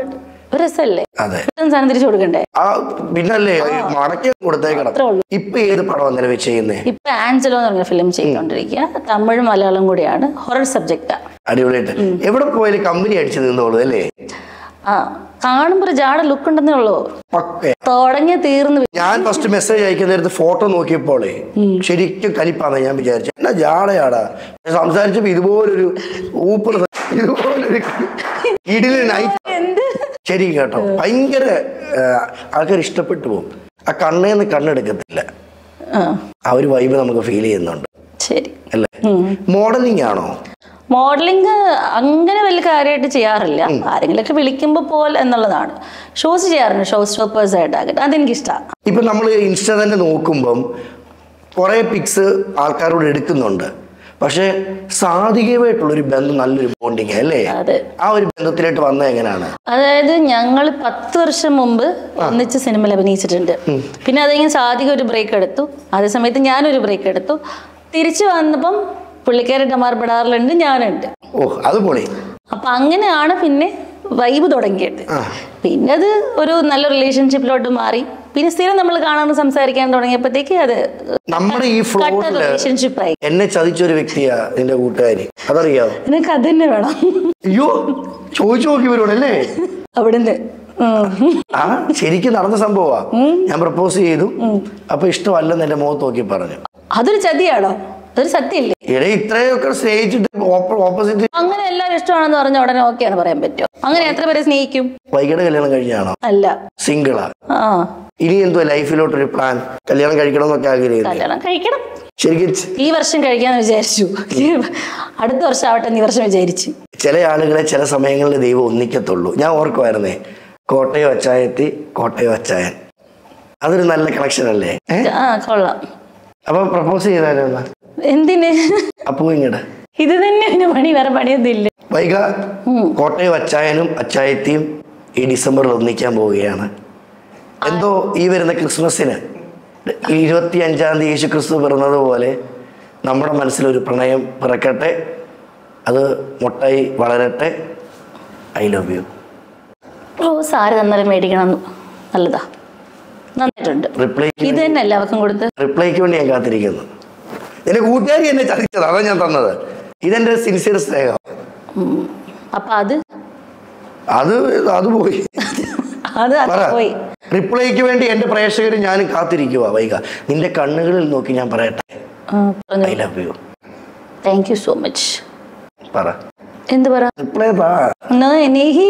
ഒരു രസമല്ലേ അതെ കിട്ടുന്ന സാധനം തിരിച്ചു കൊടുക്കണ്ടേ ആ പിന്നല്ലേ മടക്കി കൊടുത്തേക്കണം അത്രേ ഉള്ളൂ. ഇപ്പൊ ഏത് പടം നിലവിൽ ചെയ്യുന്നേ ഇപ്പൊ ആഞ്ചലോ എന്ന് പറഞ്ഞ ഫിലിം ചെയ്തുകൊണ്ടിരിക്കുക തമിഴ് മലയാളം കൂടിയാണ് ഹൊറർ സബ്ജക്റ്റാ അടിപൊളിയായിട്ട് എവിടെ പോയാലും കമ്പനി അടിച്ചു നിന്നോളൂ അല്ലേ ആ കാണുമ്പോ ഒരു ജാട ലുക്ക് ഉണ്ടെന്നേ ഉള്ളൂ പക്കേ തുടങ്ങി തീർന്ന് ഞാൻ ഫസ്റ്റ് മെസ്സേജ് അയക്കുന്ന നേരത്ത് ഫോട്ടോ നോക്കിയപ്പോളേ ശരിക്കും കലിപ്പാന്ന് ഞാൻ വിചാരിച്ചു എന്നാ ജാടയാടാ ഞാൻ സംസാരിച്ചപ്പോ ഇതുപോലൊരു ഊപ്പർ ഇതുപോലൊരു ഇടില് നൈറ്റ് എന്ത് ശരി കേട്ടോ ഭയങ്കര ആൾക്കാർ ഇഷ്ടപ്പെട്ടു പോകും ആ കണ്ണേന്ന് കണ്ണെടുക്കത്തില്ല ആ ആ ഒരു വൈബ് നമുക്ക് ഫീൽ ചെയ്യുന്നുണ്ട് ശരി അല്ലേ മോഡലിംഗ് ആണോ മോഡലിംഗ് അങ്ങനെ വലിയ കാര്യമായിട്ട് ചെയ്യാറില്ല ആരെങ്കിലുമൊക്കെ വിളിക്കുമ്പോൾ പോലെ എന്നുള്ളതാണ് ഷോസ് ചെയ്യാറുണ്ട് ഷോ സ്റ്റോപ്പേഴ്സ് ആയിട്ടാകട്ടെ അതെനിക്കിഷ്ടമാണ് ഇപ്പൊ നമ്മൾ ഇൻസ്റ്റ തന്നെ നോക്കുമ്പം കുറെ പിക്സ് ആൾക്കാരോട് എടുക്കുന്നുണ്ട് പക്ഷെ സാധികമായിട്ടുള്ളൊരു ബന്ധം നല്ലൊരു ബോണ്ടിങ് അല്ലേ അതെ. ആ ഒരു ബന്ധത്തിലേക്ക് വന്നത് എങ്ങനെയാണ് അതായത് ഞങ്ങൾ പത്ത് വർഷം മുമ്പ് ഒന്നിച്ച് സിനിമയിൽ അഭിനയിച്ചിട്ടുണ്ട് പിന്നെ അതെങ്ങനെ സാധിക ഒരു ബ്രേക്ക് എടുത്തു അതേ സമയത്ത് ഞാനൊരു ബ്രേക്ക് എടുത്തു തിരിച്ചു വന്നപ്പം പുള്ളിക്കാരി ഡമാർപ്പെടാറിലുണ്ട് ഞാനുണ്ട് ഓ അത് പൊളി അപ്പൊ അങ്ങനെയാണ് പിന്നെ വൈബ് തുടങ്ങിയത് പിന്നെ അത് ഒരു നല്ല റിലേഷൻഷിപ്പിലോട്ട് മാറി പിന്നെ സ്ഥിരം നമ്മൾ കാണാൻ സംസാരിക്കാൻ തുടങ്ങിയപ്പോഴത്തേക്ക് അത് നമ്മുടെ ഈ ഫ്ലോറില് റിലേഷൻഷിപ്പ് ആയി എന്നെ ചതിച്ചൊരു വ്യക്തിയാ നിന്റെ കൂട്ടുകാരി അതറിയാവോ നിനക്ക് അത് തന്നെ വേണം അയ്യോ ചോദിച്ചു നോക്കി വരുവാണല്ലേ അവിടുന്ന് ഉം. ആ ശരിക്കും നടന്ന സംഭവമാ ഞാൻ പ്രപ്പോസ് ചെയ്തു അപ്പൊ ഇഷ്ടമല്ലെന്ന് എന്റെ മുഖത്ത് നോക്കി പറഞ്ഞു അതൊരു ചതിയാണോ അതൊരു സത്യമില്ലേ ഇടേ ഇത്രയൊക്കെ സ്നേഹിച്ചിട്ട് ഓപ്പോസിറ്റ് അങ്ങനെ എല്ലാവരും ഇഷ്ടമാണെന്ന് പറഞ്ഞ ഉടനെ ഓക്കെയാണ് പറയാൻ പറ്റുമോ അങ്ങനെ എത്ര പേരെ സ്നേഹിക്കും വൈകിട്ട് കല്യാണം കഴിഞ്ഞാണോ അല്ല സിംഗിളാ ആ ഇനി എന്തുവാ ലൈഫിലോട്ടൊരു പ്ലാൻ കല്യാണം കഴിക്കണമെന്നൊക്കെ ആഗ്രഹിക്കുന്നു കല്യാണം കഴിക്കണം ശരിക്കും ച- ഈ വർഷം കഴിക്കാന്ന് വിചാരിച്ചു അടുത്ത വർഷം ആവട്ടെ എന്ന് ഈ വർഷം വിചാരിച്ചു ചില ആളുകളെ ചില സമയങ്ങളിൽ ദൈവം ഒന്നിക്കത്തുള്ളൂ ഞാൻ ഓർക്കുമായിരുന്നേ കോട്ടയം അച്ചായത്തി കോട്ടയം അച്ചായൻ അതൊരു നല്ല കണക്ഷൻ അല്ലേ ഏ? ആ കൊള്ളാം അപ്പൊ പ്രപ്പോസ് ചെയ്താലോ എന്നാ എന്തിന് അപ്പൂ ഇങ്ങട് ഇത് തന്നെ പിന്നെ പണി വേറെ പണിയൊന്നും ഇല്ല വൈക കോട്ടയം അച്ചായനും അച്ചായത്തിയും ഈ ഡിസംബറിൽ ഒന്നിക്കാൻ പോവുകയാണ് എന്തോ ഈ വരുന്ന ക്രിസ്മസിന് ഇരുപത്തി അഞ്ചാം തീയതി യേശു ക്രിസ്തു പിറന്നത് പോലെ നമ്മുടെ മനസ്സിലൊരു പ്രണയം പിറക്കട്ടെ അത് മുട്ടായി വളരട്ടെ ഐ ലവ് യു ഓ സാരി തന്നാലും മേടിക്കണം നല്ലതാ നന്നായിട്ടുണ്ട് റിപ്ലൈ ഇത് തന്നെ എല്ലാവർക്കും കൊടുത്ത് റിപ്ലൈക്ക് വേണ്ടി ഞാൻ കാത്തിരിക്കുന്നു എന്റെ കൂട്ടുകാരി എന്നെ ചതിച്ചത് അതാ ഞാൻ തന്നത് ഇതെന്റെ സിൻസിയർ സ്നേഹം അപ്പൊ അത് അത് അത് പോയി അത് അത് പറ പോയി റിപ്ലൈക്ക് വേണ്ടി എന്റെ പ്രേക്ഷകർ ഞാനും കാത്തിരിക്കുക വൈക നിന്റെ കണ്ണുകളിൽ നോക്കി ഞാൻ പറയട്ടെ I love you thank you so much പറ എന്ത് പറ റിപ്ലൈ താ എന്നാ എനിക്ക്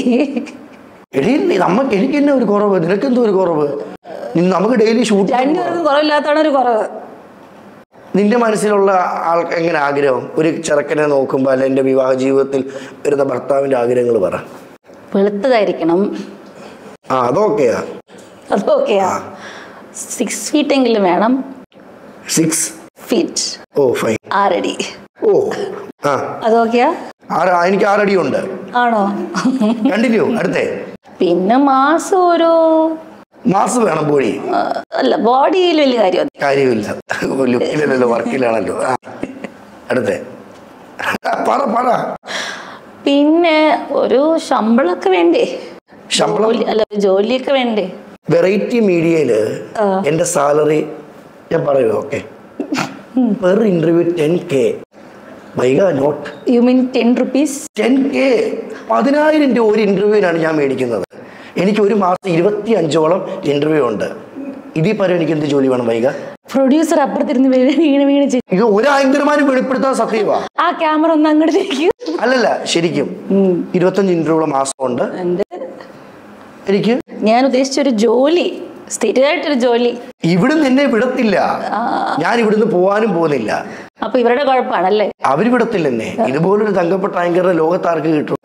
എടീ നീ- നമുക്ക് എനിക്ക് തന്നെ ഒരു കുറവ് നിനക്കെന്തോ ഒരു കുറവ് നീ- നമുക്ക് ഡെയിലി ഷൂട്ട് രണ്ടുപേർക്കും കുറവില്ലാത്താണ് ഒരു കുറവ് നിന്റെ മനസ്സിലുള്ള ആൾ എങ്ങനെ ആഗ്രഹം ഒരു ചെറുക്കനെ നോക്കുമ്പോൾ അല്ല എൻ്റെ വിവാഹ ജീവിതത്തിൽ വരുന്ന ഭർത്താവിന്റെ ആഗ്രഹങ്ങൾ പറ വെളുത്തതായിരിക്കണം ആ അതൊക്കെയാ അതൊക്കെയാ സിക്സ് ഫീറ്റ് എങ്കിലും വേണം സിക്സ് ഫീറ്റ് ഓ ഫൈൻ ആറടി ഓ ആ അതൊക്കെയാ ആറ് എനിക്ക് ആറടി ഉണ്ട് ആണോ കണ്ടിന്യൂ അടുത്തേ പിന്നെ മാസം ഒരു മാസ് വേണം പോയി ആ, അല്ല ബോഡിയിൽ വലിയ കാര്യം കാര്യമില്ല ലുക്കിലല്ലോ വർക്കിലാണല്ലോ ആ അടുത്തേ ആ, പറ പറ പിന്നെ ഒരു ശമ്പളമൊക്കെ വേണ്ടേ ശമ്പളം ജോലി- അല്ല ഒരു ജോലിയൊക്കെ വേണ്ടേ വെറൈറ്റി മീഡിയയില് എന്റെ സാലറി ഞാൻ പറയൂ okay per interview ten K Vaika not you mean ten rupees ten K പതിനായിരം രൂപ ഒരു ഇന്റർവ്യൂവിനാണ് ഞാൻ മേടിക്കുന്നത് എനിക്ക് ഒരു മാസം ഇരുപത്തി അഞ്ചോളം ഇന്റർവ്യൂ ഉണ്ട് ഇതിൽ പരം എനിക്ക് എന്ത് ജോലി വേണം വൈക പ്രൊഡ്യൂസർ അപ്പുറത്തിരുന്ന് വീണ് വീണ് വീണ് ചെയ്യും. ഇത് ഒരു ആങ്കർമാരും വെളിപ്പെടുത്താൻ സത്യമാ ആ ക്യാമറ ഒന്ന് അങ്ങോട്ട് തിരിക്കും അല്ലല്ല ശരിക്കും ഇരുപത്തഞ്ച് ഇന്റർവ്യൂള്ള മാസമുണ്ട് എന്ത് എനിക്ക് ഞാൻ ഉദ്ദേശിച്ച ഒരു ജോലി സ്ഥിരമായിട്ടൊരു ജോലി ഇവിടുന്ന് എന്നെ വിടത്തില്ല ഞാൻ ഇവിടുന്ന് പോവാനും പോകുന്നില്ല അപ്പൊ ഇവരുടെ കുഴപ്പമാണല്ലേ അവര് വിടത്തില്ല എന്നെ ഇതുപോലൊരു തങ്കപ്പെട്ട ആങ്കറിന്റെ ലോകത്ത് ആർക്ക് കിട്ടും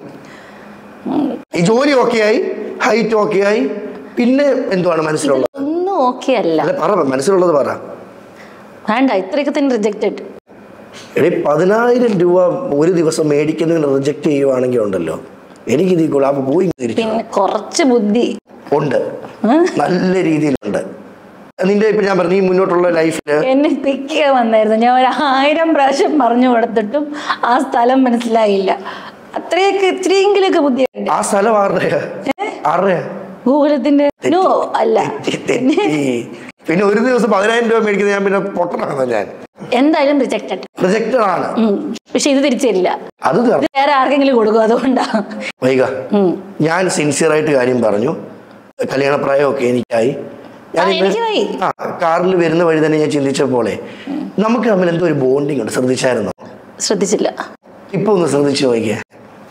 ഈ ജോലി ഓക്കെ ആയി ഹൈറ്റ് ഓക്കെ ആയി പിന്നെ എന്തുവാണ് മനസ്സിലുള്ളത് ഒന്നും ഓക്കെ അല്ല അല്ല പറ മനസ്സിലുള്ളത് പറ വേണ്ട ഇത്രയൊക്കെ തന്നെ റിജക്റ്റഡ് എടീ പതിനായിരം രൂപ ഒരു ദിവസം മേടിക്കുന്നതിന് റിജക്ട് ചെയ്യുവാണെങ്കിൽ ഉണ്ടല്ലോ എനിക്ക് ഇതിൽ കൂടെ അപ്പൊ പോയി തിരിച്ചു പിന്നെ കുറച്ച് ബുദ്ധി ഉണ്ട് നല്ല രീതിയിലുണ്ട് നിന്റെ ഇപ്പൊ ഞാൻ പറഞ്ഞു ഈ മുന്നോട്ടുള്ള ലൈഫില് എന്നെ പിക്ക് ചെയ്യാൻ വന്നായിരുന്നു ഞാൻ ഒരു ആയിരം പ്രാവശ്യം പറഞ്ഞു കൊടുത്തിട്ടും ആ സ്ഥലം മനസ്സിലായില്ല അത്രയൊക്കെ ഇച്ചിരിയെങ്കിലൊക്കെ ബുദ്ധിയുണ്ട് ആ സ്ഥലം ആരുടെ ആരുടെ ഗോകുലത്തിന്റെ നോ അല്ല തെറ്റി പിന്നെ ഒരു ദിവസം പതിനായിരം രൂപ മേടിക്കുന്നത് ഞാൻ പിന്നെ പൊട്ടനാണോ ഞാൻ എന്തായാലും റിജക്റ്റഡ് റിജക്റ്റഡ് ആണ് പക്ഷെ ഇത് തിരിച്ചു തരില്ല അത് ഇത് വേറെ ആർക്കെങ്കിലും കൊടുക്കും അതുകൊണ്ടാ വൈക ഉം. ഞാൻ സിൻസിയറായിട്ട് കാര്യം പറഞ്ഞു കല്യാണപ്രായമൊക്കെ എനിക്കായി ഞാൻ ആ, ഇന്ന് എനിക്കുമായി. ആ കാറിൽ വരുന്ന വഴി തന്നെ ഞാൻ ചിന്തിച്ചപ്പോലെ നമുക്ക് തമ്മിൽ എന്തോ ഒരു ബോണ്ടിങ് ഉണ്ട് ശ്രദ്ധിച്ചായിരുന്നോ ശ്രദ്ധിച്ചില്ല ഇപ്പൊ ഒന്ന് ശ്രദ്ധിച്ചു നോക്കിയേ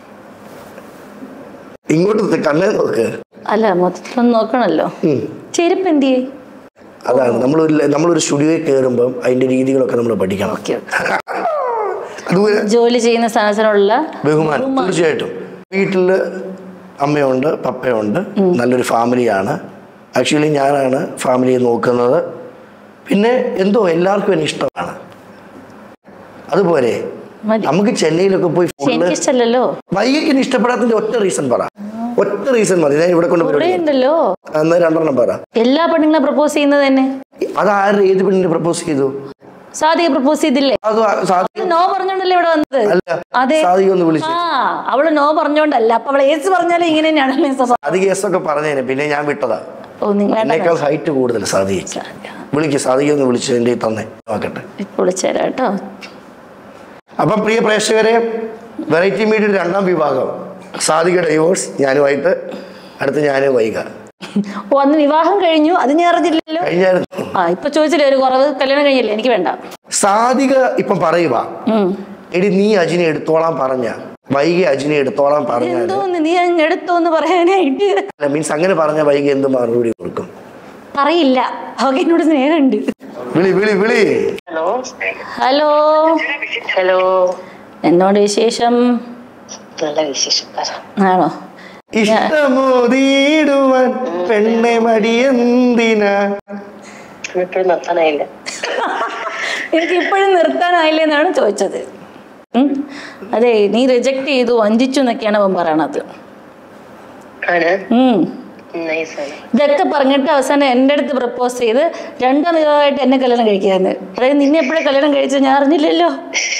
ഇങ്ങോട്ട് കണ്ണേ നോക്ക് അല്ല മൊത്തത്തിലൊന്ന് നോക്കണല്ലോ ഉം. ചെരുപ്പ് എന്തിയേ അതാണ് നമ്മളൊരു നമ്മളൊരു സ്റ്റുഡിയോയിൽ കയറുമ്പം അതിന്റെ രീതികളൊക്കെ നമ്മൾ പഠിക്കണം ഓക്കെ അതുപോലെ ജോലി ചെയ്യുന്ന സ്ഥാനത്തിനുള്ള ബഹുമാനം തീർച്ചയായിട്ടും വീട്ടിൽ അമ്മയുണ്ട് പപ്പയുണ്ട് നല്ലൊരു ഫാമിലിയാണ് ആക്ച്വലി ഞാനാണ് ഫാമിലിയെ നോക്കുന്നത് പിന്നെ എന്തോ എല്ലാവർക്കും എന്നെ ഇഷ്ടമാണ് അതുപോലെ മതി. നമുക്ക് ചെന്നൈയിലൊക്കെ പോയി പക്ഷെ ഫുള്ള് എനിക്കിഷ്ടല്ലോ വൈകിക്ക് എന്നെ ഇഷ്ടപ്പെടാത്തതിന്റെ ഒറ്റ റീസൺ പറ ഒറ്റ റീസൺ മതി ഞാൻ ഇവിടെ കൊണ്ട് ഇവിടെ പരിപാടി ഉണ്ടല്ലോ എന്നാ രണ്ടെണ്ണം പറ എല്ലാ പെണ്ണുങ്ങളെ പ്രപ്പോസ് ചെയ്യുന്നത് തന്നെ അത് ആരുടെ ഏത് പെണ്ണിനെ പ്രപ്പോസ് ചെയ്തു സാദിക പ്രപ്പോസ് ചെയ്തില്ലേ അത് സാധി നോ പറഞ്ഞോണ്ടല്ലേ ഇവിടെ വന്നത് അല്ല അതെ സാധിക ഒന്ന് വിളിച്ചു ആ അവള് നോ പറഞ്ഞോണ്ടല്ല അപ്പൊ അവള് ഏസ് പറഞ്ഞാലും ഇങ്ങനെ തന്നെയാണല്ലേ സ്വഭാവം. അത് കേസൊക്കെ പറഞ്ഞേനെ പിന്നെ ഞാൻ വിട്ടതാ ഓ നിങ്ങൾ എന്നേക്കാൾ ഹൈറ്റ് കൂടുതൽ സാധിക വിളിക്ക് സാധിക ഒന്ന് വിളിച്ചു എൻ്റെ കയ്യിൽ തന്നെ നോക്കട്ടെ ഇപ്പൊ വിളിച്ചേരാ കേട്ടോ അപ്പം പ്രിയ പ്രേക്ഷകരെ വെറൈറ്റി മീഡിയ രണ്ടാം വിഭാഗം സാധിക ഡൈവോഴ്സ് ഞാനുമായിട്ട് അടുത്ത് ഞാനും വൈക ഓ അന്ന് വിവാഹം കഴിഞ്ഞു അത് ഞാൻ അറിഞ്ഞില്ലല്ലോ കഴിഞ്ഞായിരുന്നു ആ ഇപ്പൊ ചോദിച്ചില്ലേ ഒരു കുറവ് കല്യാണം കഴിഞ്ഞില്ലേ എനിക്ക് വേണ്ട സാധിക ഇപ്പം പറയുക ഉം. എടി നീ അജിനെ എടുത്തോളാൻ പറഞ്ഞ വൈകി അജിനെ എടുത്തോളാൻ പറഞ്ഞാൽ എന്തോന്ന് നീ അങ്ങ് എടുത്തോന്ന് പറയാനായിട്ട് മീൻസ് അങ്ങനെ പറഞ്ഞ വൈകി എന്ത് മറുപടി കൊടുക്കും പറയില്ല അവക്ക് എന്നോട് സ്നേഹമുണ്ട് വിളി വിളി വിളി ഹലോ ഹലോ ഹലോ എന്നോട് വിശേഷം നല്ല വിശേഷം പറ ആണോ ഇഷ്ടമോതിടുവാൻ പെണ്ണെ മടിയെന്തിനാ ഇപ്പോഴും നിർത്താനായില്ല എനിക്ക് ഇപ്പോഴും നിർത്താനായില്ല എന്നാണ് ചോദിച്ചത് ഉം. അതെ നീ റിജക്ട് ചെയ്തു വഞ്ചിച്ചു എന്നൊക്കെയാണ് അവൻ പറയണത് ആണ് ഉം. നൈസ് ആണ് ഇതൊക്കെ പറഞ്ഞിട്ട് അവസാനം എൻ്റെ അടുത്ത് പ്രപ്പോസ് ചെയ്ത് രണ്ടാം വിവാഹമായിട്ട് എന്നെ കല്യാണം കഴിക്കാന്ന് അതായത് നിന്നെ എപ്പോഴും കല്യാണം കഴിച്ചത് ഞാൻ അറിഞ്ഞില്ലല്ലോ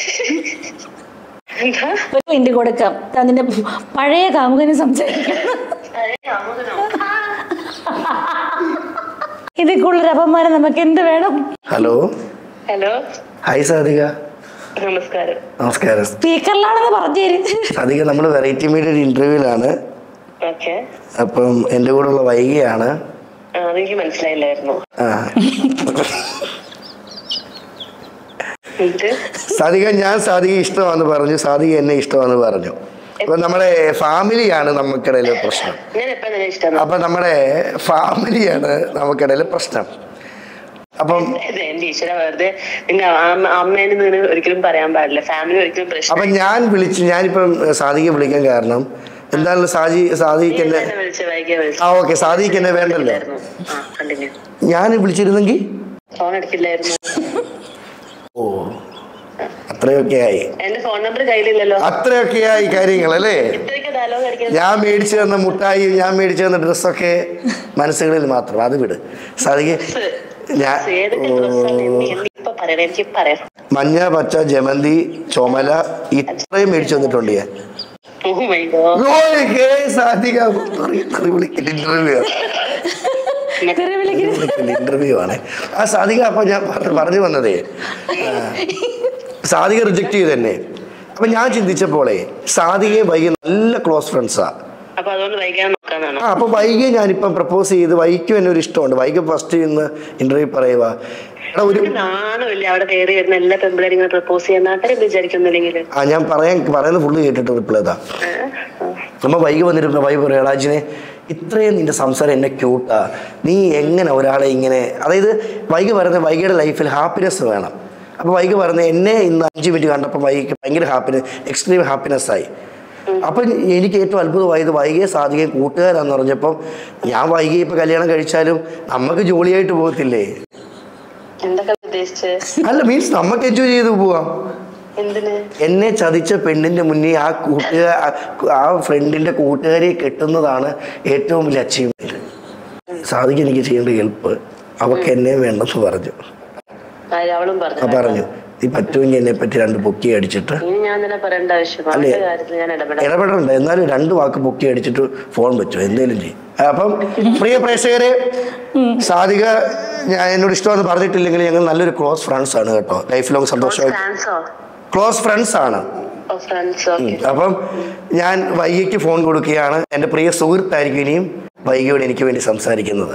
എന്താ ഒരു മിനിറ്റ് കൊടുക്കാം ദാ നിന്റെ പഴയ കാമുകന് സംസാരിക്കാം ഇതിൽ കൂടുതൽ അപമാനം നമുക്ക് എന്ത് വേണം ഹലോ ഹലോ ഹായ് സാധിക നമസ്കാരം നമസ്കാരം സ്പീക്കറിലാണെന്ന് പറഞ്ഞു തരും സാധിക നമ്മൾ വെറൈറ്റി മീഡിയ ഇന്റർവ്യൂവിലാണ് ഓക്കെ അപ്പം എൻ്റെ കൂടെയുള്ള വൈകിയാണ് അതെനിക്ക് മനസ്സിലായില്ലായിരുന്നു ആ എന്നിട്ട് സാധിക ഞാൻ സാധിക ഇഷ്ടമാണെന്ന് പറഞ്ഞു സാധിക എന്നെ ഇഷ്ടമാണെന്ന് പറഞ്ഞു അപ്പൊ നമ്മുടെ ഫാമിലിയാണ് നമുക്കിടയിൽ പ്രശ്നം ഞാൻ എപ്പോ നിന്നെ ഇഷ്ടം അപ്പൊ നമ്മുടെ ഫാമിലിയാണ് നമുക്കിടയിൽ പ്രശ്നം അപ്പം എന്റെ ഈശ്വര വെറുതെ നിന്റെ അമ്മ- അമ്മേനെ നിന്ന് ഒരിക്കലും പറയാൻ പാടില്ല ഫാമിലി ഒരിക്കലും അപ്പൊ പ്രശ്നം ഞാൻ വിളിച്ചു ഞാനിപ്പം സാധിക വിളിക്കാൻ കാരണം എന്തായാലും സാജി സാധിക്ക് എന്നെ വിളിച്ച വൈകിയ വിളിച്ചു ആ ഓക്കെ സാധിക്ക് എന്നെ വേണ്ടല്ലോ ആ കണ്ടിന്യൂ ഞാൻ വിളിച്ചിരുന്നെങ്കിൽ ഫോൺ എടുക്കില്ലായിരുന്നു ഓ അത്രയൊക്കെ ആയി എന്റെ ഫോൺ നമ്പർ കയ്യിലില്ലല്ലോ അത്രയൊക്കെ ആയി കാര്യങ്ങൾ അല്ലേ ഇത്രയൊക്കെ ഡയലോഗ് അടിക്കാൻ ഞാൻ മേടിച്ചു തന്ന മുട്ടായി ഞാൻ മേടിച്ചു തന്ന ഡ്രസ്സൊക്കെ മനസ്സുകളിൽ മാത്രം അത് വിട് സാധിക്ക് ഞാൻ ഏതൊക്കെ ഡ്രസ്സാണ് ഇപ്പൊ പറയണേ എനിക്ക് പറയാം മഞ്ഞ പച്ച ജമന്തി ചുമല ഇത്രയും മേടിച്ചു തന്നിട്ടുണ്ട് ഞാൻ oh my god okay, Sadhika interview interview ആണ് ആ സാധിക അപ്പൊ ഞാൻ പറ- പറഞ്ഞു വന്നതേ ആ, സാധിക റിജക്ട് ചെയ്ത് തന്നെ അപ്പൊ ഞാൻ ചിന്തിച്ചപ്പോളേ സാധികയെ വൈകി നല്ല ക്ലോസ് ഫ്രണ്ട്സാ അപ്പൊ അതുകൊണ്ട് വൈകാൻ നോക്കാന്നാണോ ആ അപ്പൊ വൈകിയെ ഞാനിപ്പം പ്രപ്പോസ് ചെയ്ത് വൈക്കും എന്നെ ഒരു ഇഷ്ടമുണ്ട് വൈകി ഫസ്റ്റ് ഇന്ന് ഇന്റർവ്യൂ പറയുക എടാ ഒരു നാണമില്ല അവിടെ കയറി വരുന്ന എല്ലാ പെമ്പിളേരും ഇങ്ങനെ പ്രപ്പോസ് ചെയ്യാൻ നാട്ടുകാരെ വിചാരിക്കുന്നില്ലെങ്കിൽ ആ ഞാൻ പറയാൻ പറയുന്ന ഫുള്ള് കേട്ടിട്ട് റിപ്ലൈ ഇതാ നമ്മ വൈകി വന്നിരുന്ന വൈകി പറയാ രാജിനെ ഇത്രയും നിന്റെ സംസാരം എന്നെ ക്യൂട്ടാ നീ എങ്ങനെ ഒരാളെ ഇങ്ങനെ അതായത് വൈകി പറയുന്നത് വൈകിയുടെ ലൈഫിൽ ഹാപ്പിനെസ് വേണം അപ്പോൾ വൈകി പറയുന്നത് എന്നെ ഇന്ന് അഞ്ച് മിനിറ്റ് കണ്ടപ്പോൾ വൈകിക്ക് ഭയങ്കര ഹാപ്പിനെസ് എക്സ്ട്രീം ഹാപ്പിനെസ് ആയി അപ്പം എനിക്ക് ഏറ്റവും അത്ഭുതമായത് വൈകിയെ സാധിക്കുകയും കൂട്ടുകാരാന്ന് പറഞ്ഞപ്പം ഞാൻ വൈകി ഇപ്പം കല്യാണം കഴിച്ചാലും നമുക്ക് ജോളിയായിട്ട് പോകത്തില്ലേ എന്തൊക്കെ ഉദ്ദേശിച്ച് അല്ല മീൻസ് നമുക്ക് എൻജോയ് ചെയ്ത് പോവാം എന്തിന് എന്നെ ചതിച്ച പെണ്ണിന്റെ മുന്നിൽ ആ കൂട്ടുകാർ ആ ഫ്രണ്ടിന്റെ കൂട്ടുകാരിയെ കെട്ടുന്നതാണ് ഏറ്റവും വലിയ അച്ചീവ്മെന്റ് സാധിക്കും എനിക്ക് ചെയ്യേണ്ട ഹെൽപ്പ് അവക്ക് എന്നെ വേണ്ടെന്ന് പറഞ്ഞു ആര് അവളും ആ പറഞ്ഞു പറഞ്ഞു നീ പറ്റുമെങ്കിൽ എന്നെ പറ്റി രണ്ട് പൊക്കി അടിച്ചിട്ട് ഇനി ഞാൻ തന്നെ പറയേണ്ട ആവശ്യം അവരുടെ കാര്യത്തിൽ ഞാൻ ഇടപെടാം ഇടപെടണ്ട എന്നാലും രണ്ട് വാക്ക് പൊക്കി അടിച്ചിട്ട് ഫോൺ വെച്ചു എന്തേലും ചെയ്യും അപ്പം പ്രിയ പ്രേക്ഷകരെ സാധിക ഞാൻ എന്നോട് ഇഷ്ടമെന്ന് പറഞ്ഞിട്ടില്ലെങ്കിൽ ഞങ്ങൾ നല്ലൊരു ക്ലോസ് ഫ്രണ്ട്സ് ആണ് കേട്ടോ ലൈഫ് ലോങ് സന്തോഷമായി ഫ്രാൻസോ ക്ലോസ് ഫ്രണ്ട്സ് ആണ് ഓ ഫ്രാൻസ് ഓക്കെ അപ്പം ഞാൻ വൈകിക്ക് ഫോൺ കൊടുക്കുകയാണ് എൻ്റെ പ്രിയ സുഹൃത്തായിരിക്കും ഇനിയും വൈകിയോട് എനിക്ക് വേണ്ടി സംസാരിക്കുന്നത്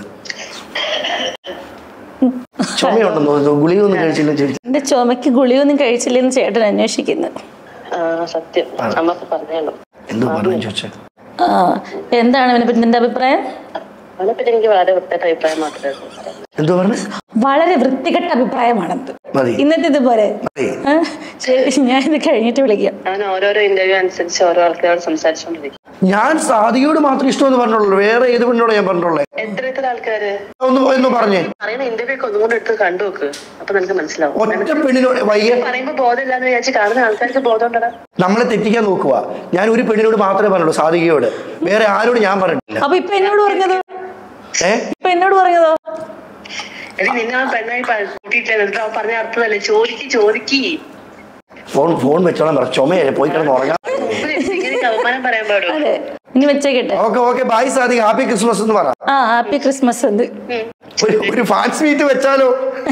ചുമയുണ്ടെന്ന് തോന്നുന്നു ഗുളികയൊന്നും കഴിച്ചില്ല ചോദിച്ചു എന്റെ ചുമക്ക് ഗുളിയൊന്നും കഴിച്ചില്ലെന്ന് ചേട്ടൻ അന്വേഷിക്കുന്നു സത്യം അമ്മക്ക് പറഞ്ഞല്ലോ എന്തോ പറഞ്ഞു ചോദിച്ചേ ആ എന്താണ് അവനെ പറ്റി നിന്റെ അഭിപ്രായം അവനെപ്പറ്റി എനിക്ക് വളരെ വൃത്തിയായിട്ട് അഭിപ്രായം മാത്രമേ ഉള്ളൂ എന്തോ പറഞ്ഞു വളരെ വൃത്തികെട്ട അഭിപ്രായമാണത് മതി ഇന്നത്തെ ഇതുപോലെ മതി ആ, ശരി ഞാൻ ഇത് കഴിഞ്ഞിട്ട് വിളിക്കാം അവൻ ഓരോരോ ഇന്റർവ്യൂ അനുസരിച്ച് ഓരോ ആൾക്കാരോട് സംസാരിച്ചുകൊണ്ടിരിക്കും ഞാൻ സാധികയോട് മാത്രം ഇഷ്ടമെന്ന് പറഞ്ഞുള്ളൂ വേറെ ഏത് പെണ്ണോട് ഞാൻ പറഞ്ഞുള്ളേ എത്ര എത്ര ആൾക്കാര് ഒന്ന് ഒന്ന് പറഞ്ഞേ പറയുന്ന ഇന്റർവ്യൂ ഒക്കെ ഒന്നും കൂടെ എടുത്ത് കണ്ടു നോക്ക് അപ്പൊ നിനക്ക് മനസ്സിലാവും ഒറ്റ പെണ്ണിനോട് വയ്യ പറയുമ്പോ ബോധമില്ലാന്ന് വിചാരിച്ച് കാണുന്ന ആൾക്കാർക്ക് ബോധം ഉണ്ടടാ നമ്മളെ തെറ്റിക്കാൻ നോക്കുക ഞാൻ ഒരു പെണ്ണിനോട് മാത്രമേ പറഞ്ഞുള്ളൂ സാധികയോട് വേറെ ആരോട് ഞാൻ പറഞ്ഞിട്ടില്ല അപ്പൊ ഇപ്പൊ എന്നോട് പറഞ്ഞതോ ഏ ഇപ്പൊ എന്നോട് പറഞ്ഞതോ എടി നിന്നെ അവൻ പെണ്ണായി പ- കൂട്ടിയിട്ടില്ല എന്നിട്ട് അവൻ പറഞ്ഞ അർത്ഥമല്ലേ ചോദിക്ക് ചോദിക്ക് ഫോൺ ഫോൺ വെച്ചോളാൻ പറ ചുമയല്ലേ പോയി കിടന്ന് ഉറങ്ങാം ഇങ്ങനെ അവമാനം പറയാൻ പാടും അതെ ഇനി വെച്ചേക്കട്ടെ okay okay bye Sadhika happy Christmas എന്ന് പറ ആ ഹാപ്പി ക്രിസ്മസ് ഉണ്ട് ഒരു ഒരു ഫാൻസ് മീറ്റ് വെച്ചാലോ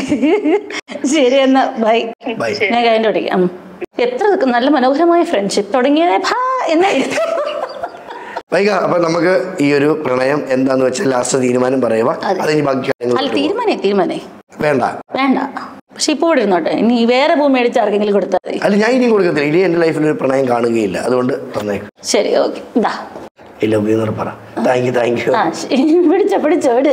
ശരി എന്നാ ബൈ ബൈ ഞാൻ കഴിഞ്ഞിട്ട് വിളിക്കാം ഉം. എത്ര നല്ല മനോഹരമായ ഫ്രണ്ട്ഷിപ്പ് തുടങ്ങിയതേ ഭാ എന്നായിരുന്നു വൈക അപ്പൊ നമുക്ക് ഈ ഒരു പ്രണയം എന്താന്ന് വെച്ചാൽ ലാസ്റ്റ് തീരുമാനം പറയുക അതെ. അതിന് ബാക്കി കാര്യങ്ങൾ അല്ല തീരുമാനേ തീരുമാനേ വേണ്ട വേണ്ട പക്ഷെ ഇപ്പൊ ഇവിടെ ഇരുന്നോട്ടെ ഇനി വേറെ ഭൂമി മേടിച്ച് ആർക്കെങ്കിലും കൊടുത്താൽ മതി അല്ല ഞാൻ ഇനിയും കൊടുക്കത്തില്ല ഇനി എന്റെ ലൈഫിൽ ഒരു പ്രണയം കാണുകയില്ല അതുകൊണ്ട് തന്നേക്ക് ശരി ഓക്കെ ഇതാ ഇല്ല എന്നോട് പറ താങ്ക് യു താങ്ക് യു ആ ശരി. പിടിച്ചോ പിടിച്ചോ വിട്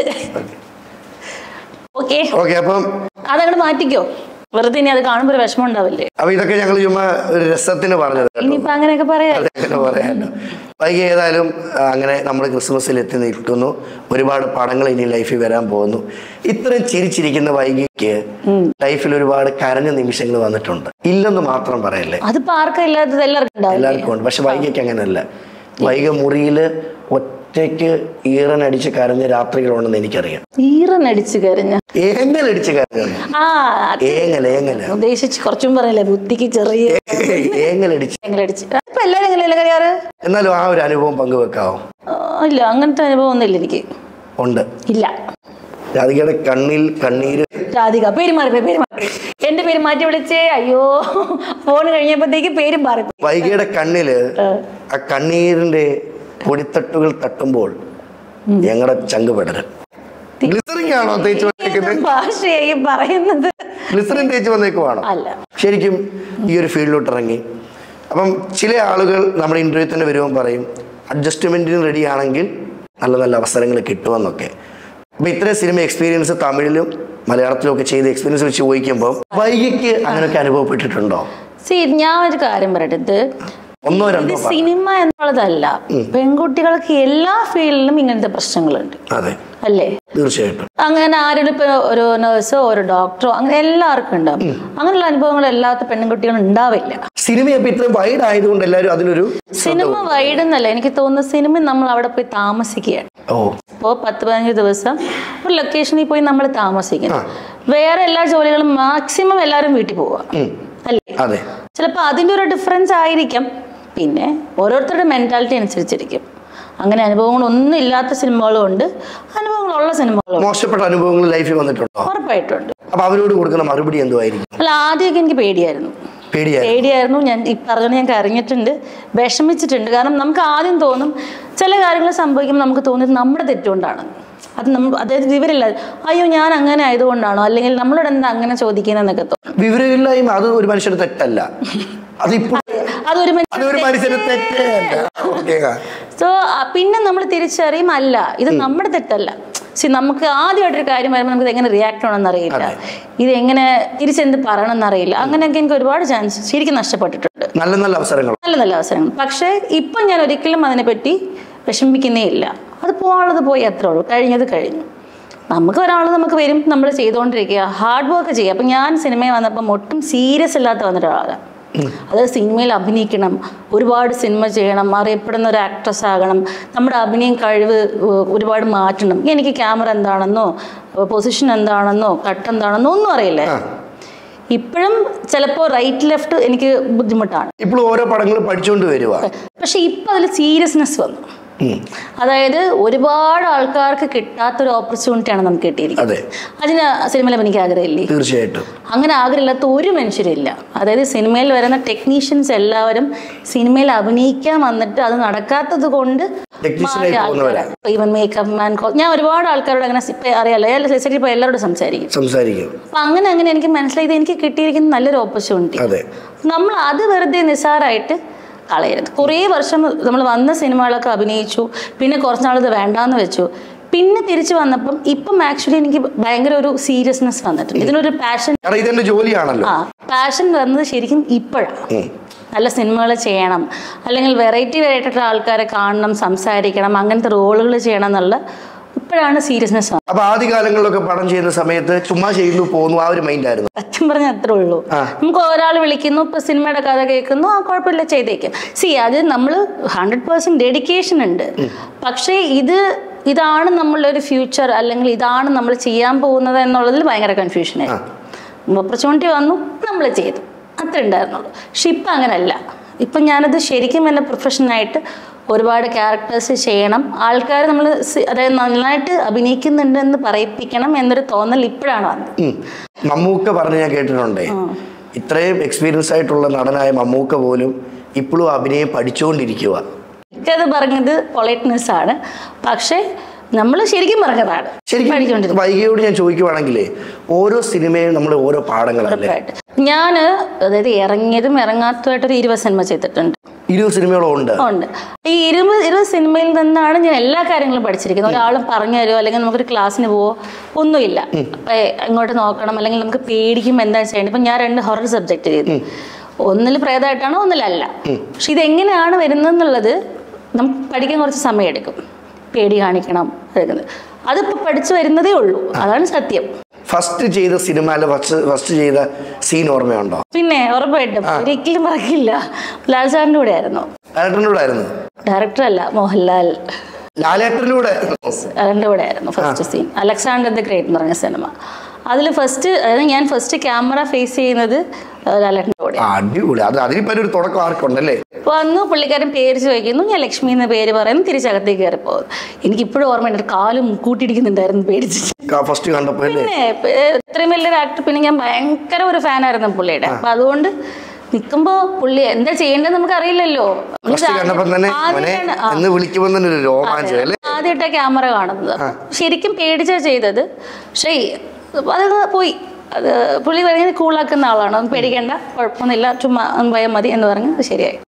ഓക്കെ ഓക്കെ അപ്പം അതങ്ങോട്ട് മാറ്റിക്കോ വെറുതെ ഇനി അത് കാണുമ്പോൾ ഒരു വിഷമം ഉണ്ടാവില്ലേ അപ്പൊ ഇതൊക്കെ ഞങ്ങൾ ചുമ്മാ ഒരു രസത്തിന് പറഞ്ഞത് കേട്ടോ ഇനിയിപ്പോ അങ്ങനെയൊക്കെ പറയാം അങ്ങനെ പറയാമല്ലോ വൈകി ഏതായാലും ആ, അങ്ങനെ നമ്മൾ ക്രിസ്മസിൽ എത്തി നിൽക്കുന്നു ഒരുപാട് പടങ്ങൾ ഇനി ലൈഫിൽ വരാൻ പോകുന്നു ഇത്രയും ചിരിച്ചിരിക്കുന്ന വൈകിക്ക് ലൈഫിൽ ഒരുപാട് കരഞ്ഞ നിമിഷങ്ങൾ വന്നിട്ടുണ്ട് ഇല്ലെന്ന് മാത്രം പറയല്ലേ അതിപ്പോ ആർക്കും ഇല്ലാത്തത് എല്ലാവർക്കും ഉണ്ടാവില്ലേ എല്ലാവർക്കും ഉണ്ട് പക്ഷെ വൈകിക്ക് അങ്ങനെയല്ല വൈക മുറിയിൽ ഒറ്റയ്ക്ക് ഈറനടിച്ച് കരഞ്ഞ രാത്രികളുണ്ടെന്ന് എനിക്കറിയാം ഈറനടിച്ചു കരഞ്ഞ ഏങ്ങലടിച്ച് കരഞ്ഞു ആ അത് ഏങ്ങൽ ഏങ്ങൽ ഉദ്ദേശിച്ച് കുറച്ചും പറയല്ലേ ബുദ്ധിക്ക് ചെറിയ ഏങ്ങലടിച്ച് എങ്ങലടിച്ച് ഇപ്പൊ എല്ലാരും എങ്ങനെയല്ലേ കറിയാറ് എന്നാലും ആ ഒരു അനുഭവം പങ്കുവെക്കാവോ ആ, ഇല്ല അങ്ങനത്തെ അനുഭവം ഒന്നുമില്ല എനിക്ക് ഉണ്ട് ഇല്ല രാധികയുടെ കണ്ണിൽ കണ്ണീര് രാധിക പേര് മാറിപ്പോയി പേര് മാറി എന്റെ പേര് മാറ്റി വിളിച്ചേ അയ്യോ ഫോൺ കഴിഞ്ഞപ്പോഴത്തേക്ക് പേരും മാറി വൈകിയുടെ കണ്ണില് ആ കണ്ണീരിന്റെ പൊടിത്തട്ടുകൾ തട്ടുമ്പോൾ ഞങ്ങളുടെ ചങ്ക് പെടല് ഗ്ലിസറിൻ ആണോ തേച്ച് വന്നേക്കുന്നത് ഭാഷയായി പറയുന്നത് ഗ്ലിസറിൻ തേച്ച് വന്നേക്കുവാണോ അല്ല ശരിക്കും ഈ ഒരു ഫീൽഡിലോട്ട് ഇറങ്ങി അപ്പം ചില ആളുകൾ നമ്മുടെ ഇന്റർവ്യൂ തന്നെ വരുമ്പോൾ പറയും അഡ്ജസ്റ്റ്മെന്റിന് റെഡി ആണെങ്കിൽ നല്ല നല്ല അവസരങ്ങൾ കിട്ടുമെന്നൊക്കെ അപ്പൊ ഇത്രയും സിനിമ എക്സ്പീരിയൻസ് തമിഴിലും മലയാളത്തിലും ഒക്കെ ചെയ്ത എക്സ്പീരിയൻസ് വെച്ച് ചോദിക്കുമ്പോൾ വൈകിക്ക് അങ്ങനെയൊക്കെ അനുഭവപ്പെട്ടിട്ടുണ്ടോ സി ഞാൻ ഒരു കാര്യം പറയട്ടെ ഇത് ഒന്നോ ഇത് രണ്ടോ പറ. സിനിമ എന്നുള്ളതല്ല പെൺകുട്ടികൾക്ക് എല്ലാ ഫീൽഡിലും ഇങ്ങനത്തെ പ്രശ്നങ്ങളുണ്ട് അതെ അല്ലേ തീർച്ചയായിട്ടും അങ്ങനെ ആരും ഇപ്പൊ ഒരു നഴ്സോ ഒരു ഡോക്ടറോ അങ്ങനെ എല്ലാവർക്കും ഉണ്ടാവും അങ്ങനെയുള്ള അനുഭവങ്ങൾ എല്ലാത്ത പെൺകുട്ടികളും ഉണ്ടാവില്ല സിനിമ ഇപ്പൊ ഇത്രയും വൈഡ് ആയതുകൊണ്ട് എല്ലാവരും അതിനൊരു സിനിമ വൈഡ് എന്നല്ല എനിക്ക് തോന്നുന്നു സിനിമ നമ്മൾ അവിടെ പോയി താമസിക്കുകയാണ് ഓ ഇപ്പോൾ പത്ത് പതിനഞ്ച് ദിവസം ഒരു ലൊക്കേഷനിൽ പോയി നമ്മൾ താമസിക്കണം വേറെ എല്ലാ ജോലികളും മാക്സിമം എല്ലാവരും വീട്ടിൽ പോവുക അല്ലേ അതെ ചിലപ്പോൾ അതിൻ്റെ ഒരു ഡിഫറൻസ് ആയിരിക്കാം പിന്നെ ഓരോരുത്തരുടെ മെൻറ്റാലിറ്റി അനുസരിച്ചിരിക്കും അങ്ങനെ അനുഭവങ്ങളൊന്നും ഇല്ലാത്ത സിനിമകളും ഉണ്ട് അനുഭവങ്ങളുള്ള സിനിമകളും ഉണ്ട്. മോശപ്പെട്ട അനുഭവങ്ങൾ ലൈഫിൽ വന്നിട്ടുണ്ടോ ഉറപ്പായിട്ടുണ്ട് അപ്പൊ അവരോട് കൊടുക്കുന്ന മറുപടി എന്തുമായിരിക്കും അല്ല ആദ്യമൊക്കെ എനിക്ക് പേടിയായിരുന്നു പേടിയായി പേടിയായിരുന്നു ഞാൻ ഈ പറഞ്ഞ ഞാൻ കരഞ്ഞിട്ടുണ്ട് വിഷമിച്ചിട്ടുണ്ട് കാരണം നമുക്ക് ആദ്യം തോന്നും ചില കാര്യങ്ങൾ സംഭവിക്കുമ്പോൾ നമുക്ക് തോന്നിയത് നമ്മുടെ തെറ്റുകൊണ്ടാണ് അത് നമ്മൾ അതായത് വിവരമില്ല അയ്യോ ഞാൻ അങ്ങനെ ആയതുകൊണ്ടാണോ അല്ലെങ്കിൽ നമ്മളോട് എന്താ അങ്ങനെ ചോദിക്കുന്നതെന്നൊക്കെ തോന്നും വിവരമില്ലായ്മ അത് ഒരു മനുഷ്യന്റെ തെറ്റല്ല അതിപ്പോൾ അതൊരു അതൊരു മനുഷ്യന്റെ തെറ്റല്ല ഓക്കെ സോ പിന്നെ നമ്മൾ തിരിച്ചറിയും അല്ല ഇത് നമ്മുടെ തെറ്റല്ല സി നമുക്ക് ആദ്യമായിട്ടൊരു കാര്യം വരുമ്പോൾ നമുക്ക് എങ്ങനെ റിയാക്ട് ചെയ്യണമെന്ന് അറിയില്ല ഇത് എങ്ങനെ തിരിച്ചെന്ത് പറയണമെന്ന് അറിയില്ല അങ്ങനെയൊക്കെ എനിക്ക് ഒരുപാട് ചാൻസ് ശരിക്കും നഷ്ടപ്പെട്ടിട്ടുണ്ട് നല്ല നല്ല അവസരങ്ങൾ നല്ല നല്ല അവസരങ്ങൾ പക്ഷേ ഇപ്പം ഞാൻ ഒരിക്കലും അതിനെപ്പറ്റി വിഷമിക്കുന്നേ ഇല്ല അത് പോകാനുള്ളത് പോയി അത്രേ ഉള്ളൂ കഴിഞ്ഞത് കഴിഞ്ഞു നമുക്ക് ഒരാൾ നമുക്ക് വരും നമ്മൾ ചെയ്തുകൊണ്ടിരിക്കുക ഹാർഡ് വർക്ക് ചെയ്യുക അപ്പം ഞാൻ സിനിമയിൽ വന്നപ്പം ഒട്ടും സീരിയസ് ഇല്ലാത്ത വന്നിട്ട് ഒരാളാണ് അതായത് സിനിമയിൽ അഭിനയിക്കണം ഒരുപാട് സിനിമ ചെയ്യണം അറിയപ്പെടുന്ന ഒരു ആക്ട്രസ് ആകണം നമ്മുടെ അഭിനയം കഴിവ് ഏഹ്, ഒരുപാട് മാറ്റണം എനിക്ക് ക്യാമറ എന്താണെന്നോ പൊസിഷൻ എന്താണെന്നോ കട്ട് എന്താണെന്നോ ഒന്നും അറിയില്ല ഇപ്പോഴും ചിലപ്പോൾ റൈറ്റ് ലെഫ്റ്റ് എനിക്ക് ബുദ്ധിമുട്ടാണ് ഇപ്പോൾ ഓരോ പടങ്ങൾ പഠിച്ചുകൊണ്ട് വരുക പക്ഷെ ഇപ്പം അതിൽ സീരിയസ്നെസ് വന്നു അതായത് ഒരുപാട് ആൾക്കാർക്ക് കിട്ടാത്തൊരു ഓപ്പർച്യൂണിറ്റിയാണ് നമുക്ക് കിട്ടിയിരിക്കുന്നത് അതെ അതിന് സിനിമയിൽ എനിക്ക് ആഗ്രഹമില്ലേ തീർച്ചയായിട്ടും അങ്ങനെ ആഗ്രഹമില്ലാത്ത ഒരു മനുഷ്യരില്ല അതായത് സിനിമയിൽ വരുന്ന ടെക്നീഷ്യൻസ് എല്ലാവരും സിനിമയിൽ അഭിനയിക്കാൻ വന്നിട്ട് അത് നടക്കാത്തത് കൊണ്ട് Technician ആയി പോകുന്നവരാ. ഈവൻ മേക്കപ്പ് മാൻ ഞാൻ ഒരുപാട് ആൾക്കാരോട് അങ്ങനെ ഇപ്പം അറിയാലോ ഞാൻ സെക്രട്ടറി ഇപ്പോൾ എല്ലാവരോടും സംസാരിക്കും സംസാരിക്കും അപ്പം അങ്ങനെ അങ്ങനെ എനിക്ക് മനസ്സിലായത് എനിക്ക് കിട്ടിയിരിക്കുന്ന നല്ലൊരു ഓപ്പർച്യൂണിറ്റി അതെ നമ്മൾ അത് വെറുതെ നിസ്സാരമായിട്ട് കളയരുത് കുറേ വർഷം നമ്മൾ വന്ന സിനിമകളൊക്കെ അഭിനയിച്ചു പിന്നെ കുറച്ച് നാളത് വേണ്ടാന്ന് വെച്ചു പിന്നെ തിരിച്ചു വന്നപ്പം ഇപ്പം ആക്ച്വലി എനിക്ക് ഭയങ്കര ഒരു സീരിയസ്നെസ് വന്നിട്ടുണ്ട് ഇതിനൊരു പാഷൻ കാരണം ഇതെന്റെ ജോലിയാണല്ലോ ആ പാഷൻ വന്നത് ശരിക്കും ഇപ്പോഴാണ് നല്ല സിനിമകൾ ചെയ്യണം അല്ലെങ്കിൽ വെറൈറ്റി വെറൈറ്റി ആയിട്ടുള്ള ആൾക്കാരെ കാണണം സംസാരിക്കണം അങ്ങനത്തെ റോളുകൾ ചെയ്യണം എന്നുള്ള ഇപ്പോഴാണ് സീരിയസ്നെസ് വന്നത് അപ്പൊ ആദ്യ കാലങ്ങളിലൊക്കെ പടം ചെയ്യുന്ന സമയത്ത് ചുമ്മാ ചെയ്യുന്നു പോകുന്നു ആ ഒരു മൈൻഡ് ആയിരുന്നു സത്യം പറഞ്ഞാൽ അത്രേ ഉള്ളൂ നമുക്ക് ഒരാൾ വിളിക്കുന്നു ഇപ്പൊ സിനിമയുടെ കഥ കേൾക്കുന്നു ആ കുഴപ്പമില്ല ചെയ്തേക്കും സി അത് നമ്മൾ ഹൺഡ്രഡ് പേഴ്സെന്റ് ഡെഡിക്കേഷൻ ഉണ്ട് പക്ഷേ ഇത് ഇതാണ് നമ്മളുടെ ഒരു ഫ്യൂച്ചർ അല്ലെങ്കിൽ ഇതാണ് നമ്മൾ ചെയ്യാൻ പോകുന്നത് എന്നുള്ളതിൽ ഭയങ്കര കൺഫ്യൂഷൻ ആയിരുന്നു ഓപ്പർച്യൂണിറ്റി വന്നു നമ്മൾ ചെയ്തു അത്ര ഉണ്ടായിരുന്നുള്ളൂ പക്ഷെ ഇപ്പം അങ്ങനല്ല ഇപ്പം ഞാനത് ശരിക്കും എൻ്റെ പ്രൊഫഷനായിട്ട് ഒരുപാട് ക്യാരക്ടേഴ്സ് ചെയ്യണം ആൾക്കാർ നമ്മൾ അതായത് നന്നായിട്ട് അഭിനയിക്കുന്നുണ്ടെന്ന് പറയിപ്പിക്കണം എന്നൊരു തോന്നൽ ഇപ്പോഴാണ് വന്നത് ഉം. മമ്മൂക്ക പറഞ്ഞ് ഞാൻ കേട്ടിട്ടുണ്ടേ ഇത്രയും എക്സ്പീരിയൻസ് ആയിട്ടുള്ള നടനായ മമ്മൂക്ക പോലും ഇപ്പോഴും അഭിനയം പഠിച്ചുകൊണ്ടിരിക്കുക എനിക്കത് പറഞ്ഞത് പൊളൈറ്റ്നെസ് ആണ് പക്ഷേ നമ്മൾ ശരിക്കും പറഞ്ഞതാണ് ശരിക്കും പഠിച്ചുകൊണ്ടിരുന്നത് വൈകിയോട് ഞാൻ ചോദിക്കുവാണെങ്കിലേ ഓരോ സിനിമയും നമ്മൾ ഓരോ പാഠങ്ങളല്ലേ ഉറപ്പായിട്ട് ഞാൻ അതായത് ഇറങ്ങിയതും ഇറങ്ങാത്തതായിട്ടൊരു ഇരുപത് സിനിമ ചെയ്തിട്ടുണ്ട് ഇരുപത് സിനിമകളും ഉണ്ട് ഉണ്ട് ഈ ഇരുപത് ഇരുപത് സിനിമയിൽ നിന്നാണ് ഞാൻ എല്ലാ കാര്യങ്ങളും പഠിച്ചിരിക്കുന്നത് ഒരാളും പറഞ്ഞു തരുമോ അല്ലെങ്കിൽ നമുക്കൊരു ക്ലാസ്സിന് പോവോ ഒന്നുമില്ല അപ്പൊ ഇങ്ങോട്ട് നോക്കണം അല്ലെങ്കിൽ നമുക്ക് പേടിക്കും എന്താ ചെയ്യേണ്ടത് ഇപ്പൊ ഞാൻ രണ്ട് ഹൊറർ സബ്ജക്റ്റ് ചെയ്തു ഒന്നിൽ പ്രേതമായിട്ടാണോ ഒന്നിലല്ല പക്ഷെ ഇതെങ്ങനെയാണ് വരുന്നതെന്നുള്ളത് നമുക്ക് പഠിക്കാൻ കുറച്ച് സമയം എടുക്കും പേടി കാണിക്കണം എടുക്കുന്നത് അതിപ്പോ പഠിച്ചു വരുന്നതേ ഉള്ളൂ അതാണ് സത്യം ഫസ്റ്റ് ചെയ്ത സിനിമ അല്ല ഫസ്റ്റ് ഫസ്റ്റ് ചെയ്ത സീൻ ഓർമ്മയുണ്ടോ പിന്നെ ഉറപ്പായിട്ടും ഒരിക്കലും മറക്കില്ല ലാൽ സാറിൻ്റെ കൂടെ ആയിരുന്നു ലാലേട്ടൻ്റെ കൂടെ ആയിരുന്നു ഡയറക്ടർ അല്ല മോഹൻലാൽ ലാലേട്ടൻ്റെ കൂടെ ആയിരുന്നു അതിൻ്റെ കൂടെ ആയിരുന്നു first scene Alexander the great എന്ന് പറഞ്ഞ സിനിമ അതിൽ ഫസ്റ്റ് അതായത് ഞാൻ ഫസ്റ്റ് ക്യാമറ ഫേസ് ചെയ്യുന്നത് ലാലേട്ടൻ്റെ കൂടെ ആ, അടിപൊളി അത് അതിനിപ്പോ ഒരു തുടക്കം ആർക്കുണ്ടല്ലേ വന്നു പുള്ളിക്കാരൻ പേര് ചോദിക്കുന്നു ഞാൻ ലക്ഷ്മി എന്ന പേര് പറയുന്നു തിരിച്ചകത്തേക്ക് കയറി പോകുന്നു എനിക്കിപ്പോഴും ഓർമ്മയുണ്ട് കാലും കൂട്ടിയിടിക്കുന്നുണ്ടായിരുന്നു പേടിച്ചിട്ട് ഫസ്റ്റ് കണ്ടപ്പോ അല്ലേ പിന്നെ ഇപ്പൊ ഇത്രയും വലിയൊരു ആക്ടർ പിന്നെ ഞാൻ ഭയങ്കര ഒരു ഫാനായിരുന്നു പുള്ളിയുടെ അപ്പൊ അതുകൊണ്ട് നിൽക്കുമ്പോ പുള്ളി എന്താ ചെയ്യേണ്ടത് നമുക്ക് അറിയില്ലല്ലോ ഫസ്റ്റ് കണ്ടപ്പോ തന്നെ അവനെ എന്ന് വിളിക്കുമ്പോ തന്നെ ഒരു രോമാഞ്ചം അല്ലേ ആദ്യമായിട്ടാ ക്യാമറ കാണുന്നത് ശരിക്കും പേടിച്ചാ ചെയ്തത് പക്ഷേ അത് പോയി അത് പുള്ളി ഭയങ്കര കൂളാക്കുന്ന ആളാണ് ഒന്നും പേടിക്കേണ്ട കുഴപ്പമൊന്നുമില്ല ചുമ്മാ ഒന്ന് പോയാൽ മതി എന്ന് പറഞ്ഞ് അത് ശരിയായി